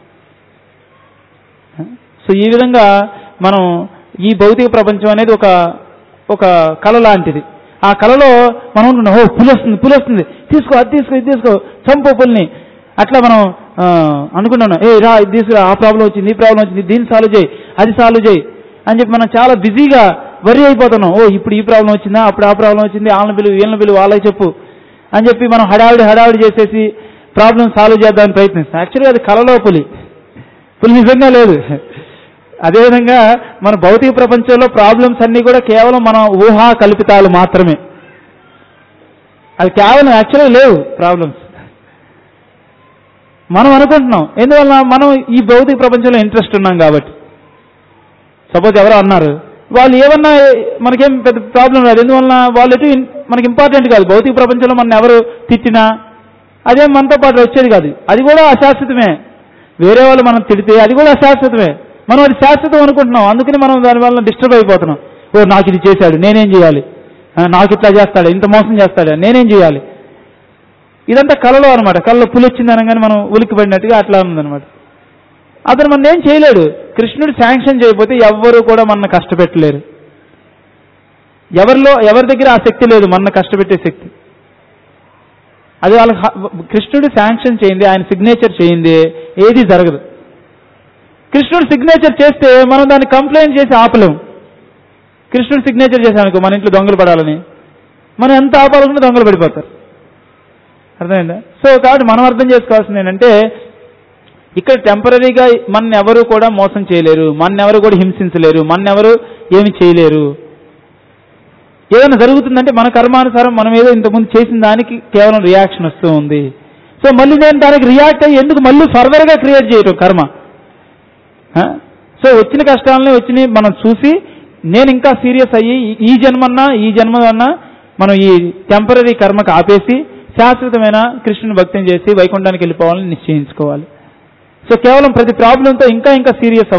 Speaker 1: సో ఈ విధంగా మనం ఈ భౌతిక ప్రపంచం అనేది ఒక ఒక కళ లాంటిది ఆ కళలో మనం ఉంటున్నాం ఓ పులి వస్తుంది పులి వస్తుంది తీసుకో అది తీసుకో ఇది తీసుకో చంపు పులిని అట్లా మనం ఆ, అనుకుంటున్నాం ఏ రా ఇది తీసుకురా ఆ ప్రాబ్లం వచ్చింది ఈ ప్రాబ్లం వచ్చింది దీన్ని సాల్వ్ చేయి అది సాల్వ్ చేయి అని చెప్పి మనం చాలా బిజీగా వరి అయిపోతున్నాం ఓ ఇప్పుడు ఈ ప్రాబ్లం వచ్చిందా అప్పుడు ఆ ప్రాబ్లం వచ్చింది వాళ్ళని పిలువు వీళ్ళని పిలువు వాళ్ళకి చెప్పు అని చెప్పి మనం హడావిడి హడావిడి చేసేసి ప్రాబ్లం సాల్వ్ చేద్దామని ప్రయత్నిస్తాం యాక్చువల్గా అది కళలో పులి పులి నిజంగా లేదు అదేవిధంగా మన భౌతిక ప్రపంచంలో ప్రాబ్లమ్స్ అన్నీ కూడా కేవలం మన ఊహా కల్పితాలు మాత్రమే అది కేవలం యాక్చువల్గా లేవు ప్రాబ్లమ్స్ మనం అనుకుంటున్నాం ఎందువల్ల మనం ఈ భౌతిక ప్రపంచంలో ఇంట్రెస్ట్ ఉన్నాం కాబట్టి సపోజ్ ఎవరో అన్నారు వాళ్ళు ఏమన్నా మనకేం పెద్ద ప్రాబ్లం రాదు ఎందువలన వాళ్ళు ఎటు ఇన్- మనకి ఇంపార్టెంట్ కాదు భౌతిక ప్రపంచంలో మన ఎవరు తిట్టినా అదేం మనతో పాటు వచ్చేది కాదు అది కూడా అశాశ్వతమే వేరే వాళ్ళు మనం తిడితే అది కూడా అశాశ్వతమే మనం అది శాశ్వతం అనుకుంటున్నాం అందుకని మనం దాని వల్ల డిస్టర్బ్ అయిపోతున్నాం ఓ నాకు ఇది చేశాడు నేనేం చేయాలి ఆ, నాకు ఇట్లా చేస్తాడు ఇంత మోసం చేస్తాడు నేనేం చేయాలి ఇదంతా కళలో అనమాట కళలో పులి వచ్చింది అనగానే మనం ఉలిక్కి పడినట్టుగా అట్లా ఉందన్నమాట అతను మన ఏం చేయలేడు కృష్ణుడు శాంక్షన్ చేయకపోతే ఎవ్వరూ కూడా మన కష్టపెట్టలేరు ఎవరిలో ఎవరి దగ్గర ఆ శక్తి లేదు మన కష్టపెట్టే శక్తి అది వాళ్ళకి హ- కృష్ణుడు శాంక్షన్ చేయింది ఆయన సిగ్నేచర్ చేయింది ఏది జరగదు కృష్ణుడు సిగ్నేచర్ చేస్తే మనం దాన్ని కంప్లైంట్ చేసి ఆపలేము కృష్ణుడు సిగ్నేచర్ చేశానుకో మన ఇంట్లో దొంగలు పడాలని మనం ఎంత ఆపాలనుకుంటే దొంగలు పడిపోతారు అర్థమైందా సో కాబట్టి మనం అర్థం చేసుకోవాల్సింది ఏంటంటే ఇక్కడ టెంపరీగా మన ఎవరు కూడా మోసం చేయలేరు మన ఎవరు కూడా హింసించలేరు మన ఎవరు ఏమి చేయలేరు ఏదైనా జరుగుతుందంటే మన కర్మానుసారం మనం ఏదో ఇంతకుముందు చేసిన దానికి కేవలం రియాక్షన్ వస్తూ ఉంది సో మళ్ళీ నేను దానికి రియాక్ట్ అయ్యి ఎందుకు మళ్ళీ ఫర్దర్గా క్రియేట్ చేయటం కర్మ ఆ? సో వచ్చిన కష్టాలని వచ్చిన మనం చూసి నేను ఇంకా సీరియస్ అయ్యి ఈ- ఈ జన్మన్నా ఈ జన్మన్నా మనం ఈ టెంపరీ కర్మకు ఆపేసి శాశ్వతమైన కృష్ణుని భక్తిని చేసి వైకుంఠానికి వెళ్ళిపోవాలని నిశ్చయించుకోవాలి సో కేవలం ప్రతి ప్రాబ్లంతో ఇంకా ఇంకా సీరియస్ అవ్వాలి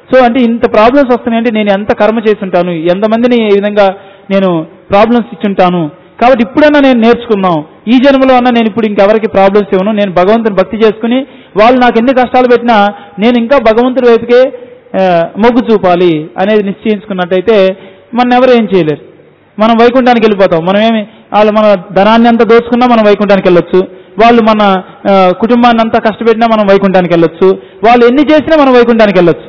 Speaker 1: సో అంటే ఇంత ప్రాబ్లమ్స్ వస్తున్నాయంటే నేను ఎంత కర్మ చేసి ఉంటాను ఎంతమందిని ఈ విధంగా నేను ప్రాబ్లమ్స్ ఇచ్చుంటాను కాబట్టి ఇప్పుడన్నా నేను నేర్చుకుందాం ఈ జన్మలో అన్నా నేను ఇప్పుడు ఇంకెవరికి ప్రాబ్లమ్స్ ఇవ్వను నేను భగవంతుని భక్తి చేసుకుని వాళ్ళు నాకు ఎన్ని కష్టాలు పెట్టినా నేను ఇంకా భగవంతుడి వైపుకే ఆ, మొగ్గు చూపాలి అనేది నిశ్చయించుకున్నట్టయితే మన ఎవరు ఏం చేయలేరు మనం వైకుంఠానికి వెళ్ళిపోతాం మనం ఏమి వాళ్ళు మన ధనాన్ని అంతా దోచుకున్నా మనం వైకుంఠానికి వెళ్ళొచ్చు వాళ్ళు మన ఆ, కుటుంబాన్ని అంతా కష్టపెట్టినా మనం వైకుంఠానికి వెళ్ళొచ్చు వాళ్ళు ఎన్ని చేసినా మనం వైకుంఠానికి వెళ్ళొచ్చు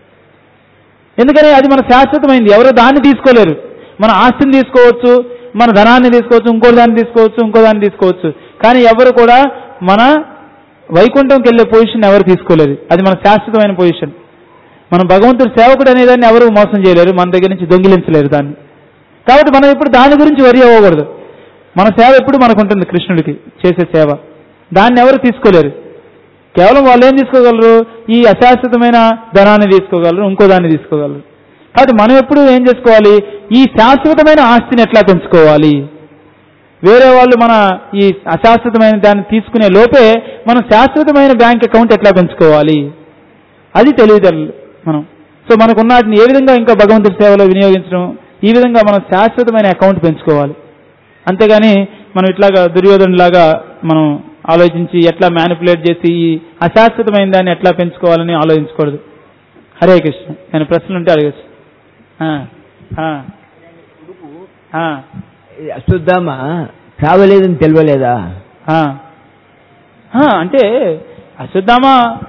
Speaker 1: ఎందుకని అది మన శాశ్వతమైంది ఎవరు దాన్ని తీసుకోలేరు మన ఆస్తిని తీసుకోవచ్చు మన ధనాన్ని తీసుకోవచ్చు ఇంకో దాన్ని తీసుకోవచ్చు ఇంకో దాన్ని తీసుకోవచ్చు కానీ ఎవరు కూడా మన వైకుంఠంకి వెళ్ళే పొజిషన్ ఎవరు తీసుకోలేరు అది మన శాశ్వతమైన పొజిషన్ మన భగవంతుడి సేవకుడు అనేదాన్ని ఎవరు మోసం చేయలేరు మన దగ్గర నుంచి దొంగిలించలేరు దాన్ని కాబట్టి మనం ఇప్పుడు దాని గురించి వరి అవ్వకూడదు మన సేవ ఎప్పుడు మనకు ఉంటుంది కృష్ణుడికి చేసే సేవ దాన్ని ఎవరు తీసుకోలేరు కేవలం వాళ్ళు ఏం తీసుకోగలరు ఈ అశాశ్వతమైన ధనాన్ని తీసుకోగలరు ఇంకో దాన్ని తీసుకోగలరు కాబట్టి మనం ఎప్పుడు ఏం చేసుకోవాలి ఈ శాశ్వతమైన ఆస్తిని ఎట్లా పెంచుకోవాలి వేరే వాళ్ళు మన ఈ అశాశ్వతమైన దాన్ని తీసుకునే లోపే మనం శాశ్వతమైన బ్యాంక్ అకౌంట్ ఎట్లా పెంచుకోవాలి అది తెలివితేటలు మనం సో మనకున్న వాటిని ఏ విధంగా ఇంకా భగవంతుడి సేవలో వినియోగించడం ఈ విధంగా మనం శాశ్వతమైన అకౌంట్ పెంచుకోవాలి అంతేగాని మనం ఇట్లాగా దుర్యోధనులాగా మనం ఆలోచించి ఎట్లా మ్యానిపులేట్ చేసి ఈ అశాశ్వతమైన దాన్ని ఎట్లా పెంచుకోవాలని ఆలోచించకూడదు హరే కృష్ణ నేను ప్రశ్నలు ఉంటే అడగచ్చు ఆ, ఆ, ఆ,
Speaker 2: అశ్వత్థామ చావలేదని తెలియలేదా
Speaker 1: ఆ. ఆ, అంటే అశ్వత్థామ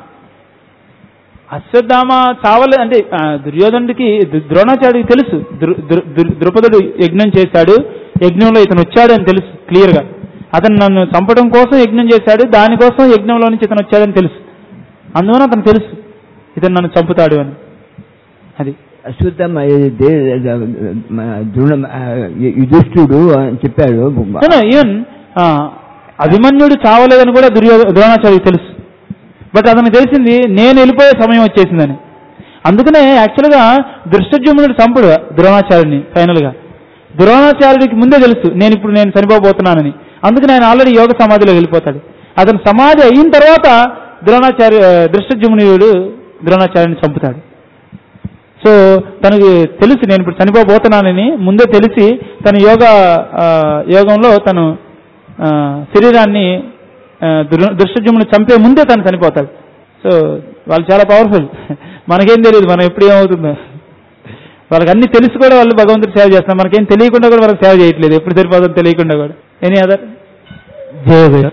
Speaker 1: అశ్వత్థామ చావలే అంటే ఆ, దుర్యోధనుడికి దు- ద్రోణాచార్యుడికి తెలుసు దృ- దృ- దృ- ద్రుపదుడు యజ్ఞం చేశాడు యజ్ఞంలో ఇతను వచ్చాడు అని తెలుసు క్లియర్ గా అతను నన్ను చంపడం కోసం యజ్ఞం చేశాడు దానికోసం యజ్ఞంలో నుంచి ఇతను వచ్చాడని తెలుసు అందువల్ల అతను తెలుసు ఇతను నన్ను చంపుతాడు అని అది
Speaker 2: అశ్వత్థామ ఇది దే- మన ద్రోణ ఆ, యుధిష్ఠుడు అని చెప్పాడు
Speaker 1: ఈవెన్ అభిమన్యుడు చావలేదని కూడా దుర్యోధ ద్రోణాచార్యుడికి తెలుసు బట్ అతనికి తెలిసింది నేను వెళ్ళిపోయే సమయం వచ్చేసిందని అందుకనే యాక్చువల్గా దృష్టజుమ్నుడు చంపుడు ద్రోణాచార్యుడిని ఫైనల్ గా ద్రోణాచార్యుడికి ముందే తెలుసు నేను ఇప్పుడు నేను చనిపోబోతున్నానని అందుకని ఆయన ఆల్రెడీ యోగ సమాధిలో వెళ్ళిపోతాడు అతను సమాధి అయిన తర్వాత ద్రోణాచార్య దృష్టజుమ్నుడు ద్రోణాచార్యుని చంపుతాడు సో తనకి తెలుసు నేను ఇప్పుడు చనిపోబోతున్నానని ముందే తెలిసి తన యోగ ఆ, యోగంలో తను ఆ, శరీరాన్ని ఆ, దృ- దృష్టజుమ్ముని చంపే ముందే తను చనిపోతాడు సో వాళ్ళు చాలా పవర్ఫుల్ మనకేం తెలియదు మనం ఎప్పుడు ఏమవుతుందో వాళ్ళకి అన్ని తెలిసి కూడా వాళ్ళు భగవంతుడు సేవ చేస్తున్నారు మనకేం తెలియకుండా కూడా వాళ్ళకి సేవ చేయట్లేదు ఎప్పుడు సరిపోతుందో తెలియకుండా కూడా ఎనీ అదర్
Speaker 3: జయ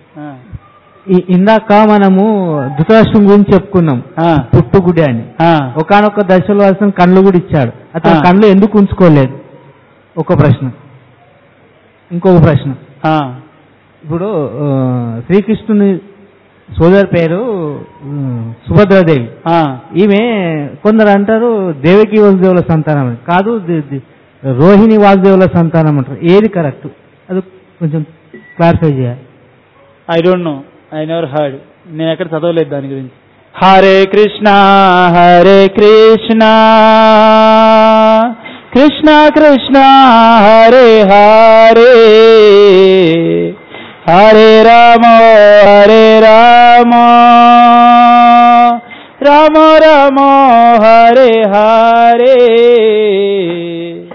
Speaker 3: ఈ- ఇందాక మనము ధృతరాష్ట్రం గురించి చెప్పుకున్నాం పుట్టుగుడి అని ఒకనొక దశలో అతను కళ్ళు కూడా ఇచ్చాడు అతను
Speaker 1: ఆ.
Speaker 3: కళ్ళు ఎందుకు ఉంచుకోలేదు ఒక ప్రశ్న ఇంకొక ప్రశ్న ఇప్పుడు ఆ, శ్రీకృష్ణుని సోదరి పేరు ఉమ్, సుభద్రాదేవి ఈమె కొందరు అంటారు దేవకి వాసుదేవుల సంతానం అని కాదు ది- ది- రోహిణి వాసుదేవుల సంతానం అంటారు ఏది కరెక్ట్ అది కొంచెం క్లారిఫై చేయాలి
Speaker 1: I don't know I never heard నేను ఎక్కడ చదవలేదు దాని గురించి హరే కృష్ణ హరే కృష్ణ కృష్ణ కృష్ణ హరే హరే హరే రామ హరే రామ రామ రామ హరే హరే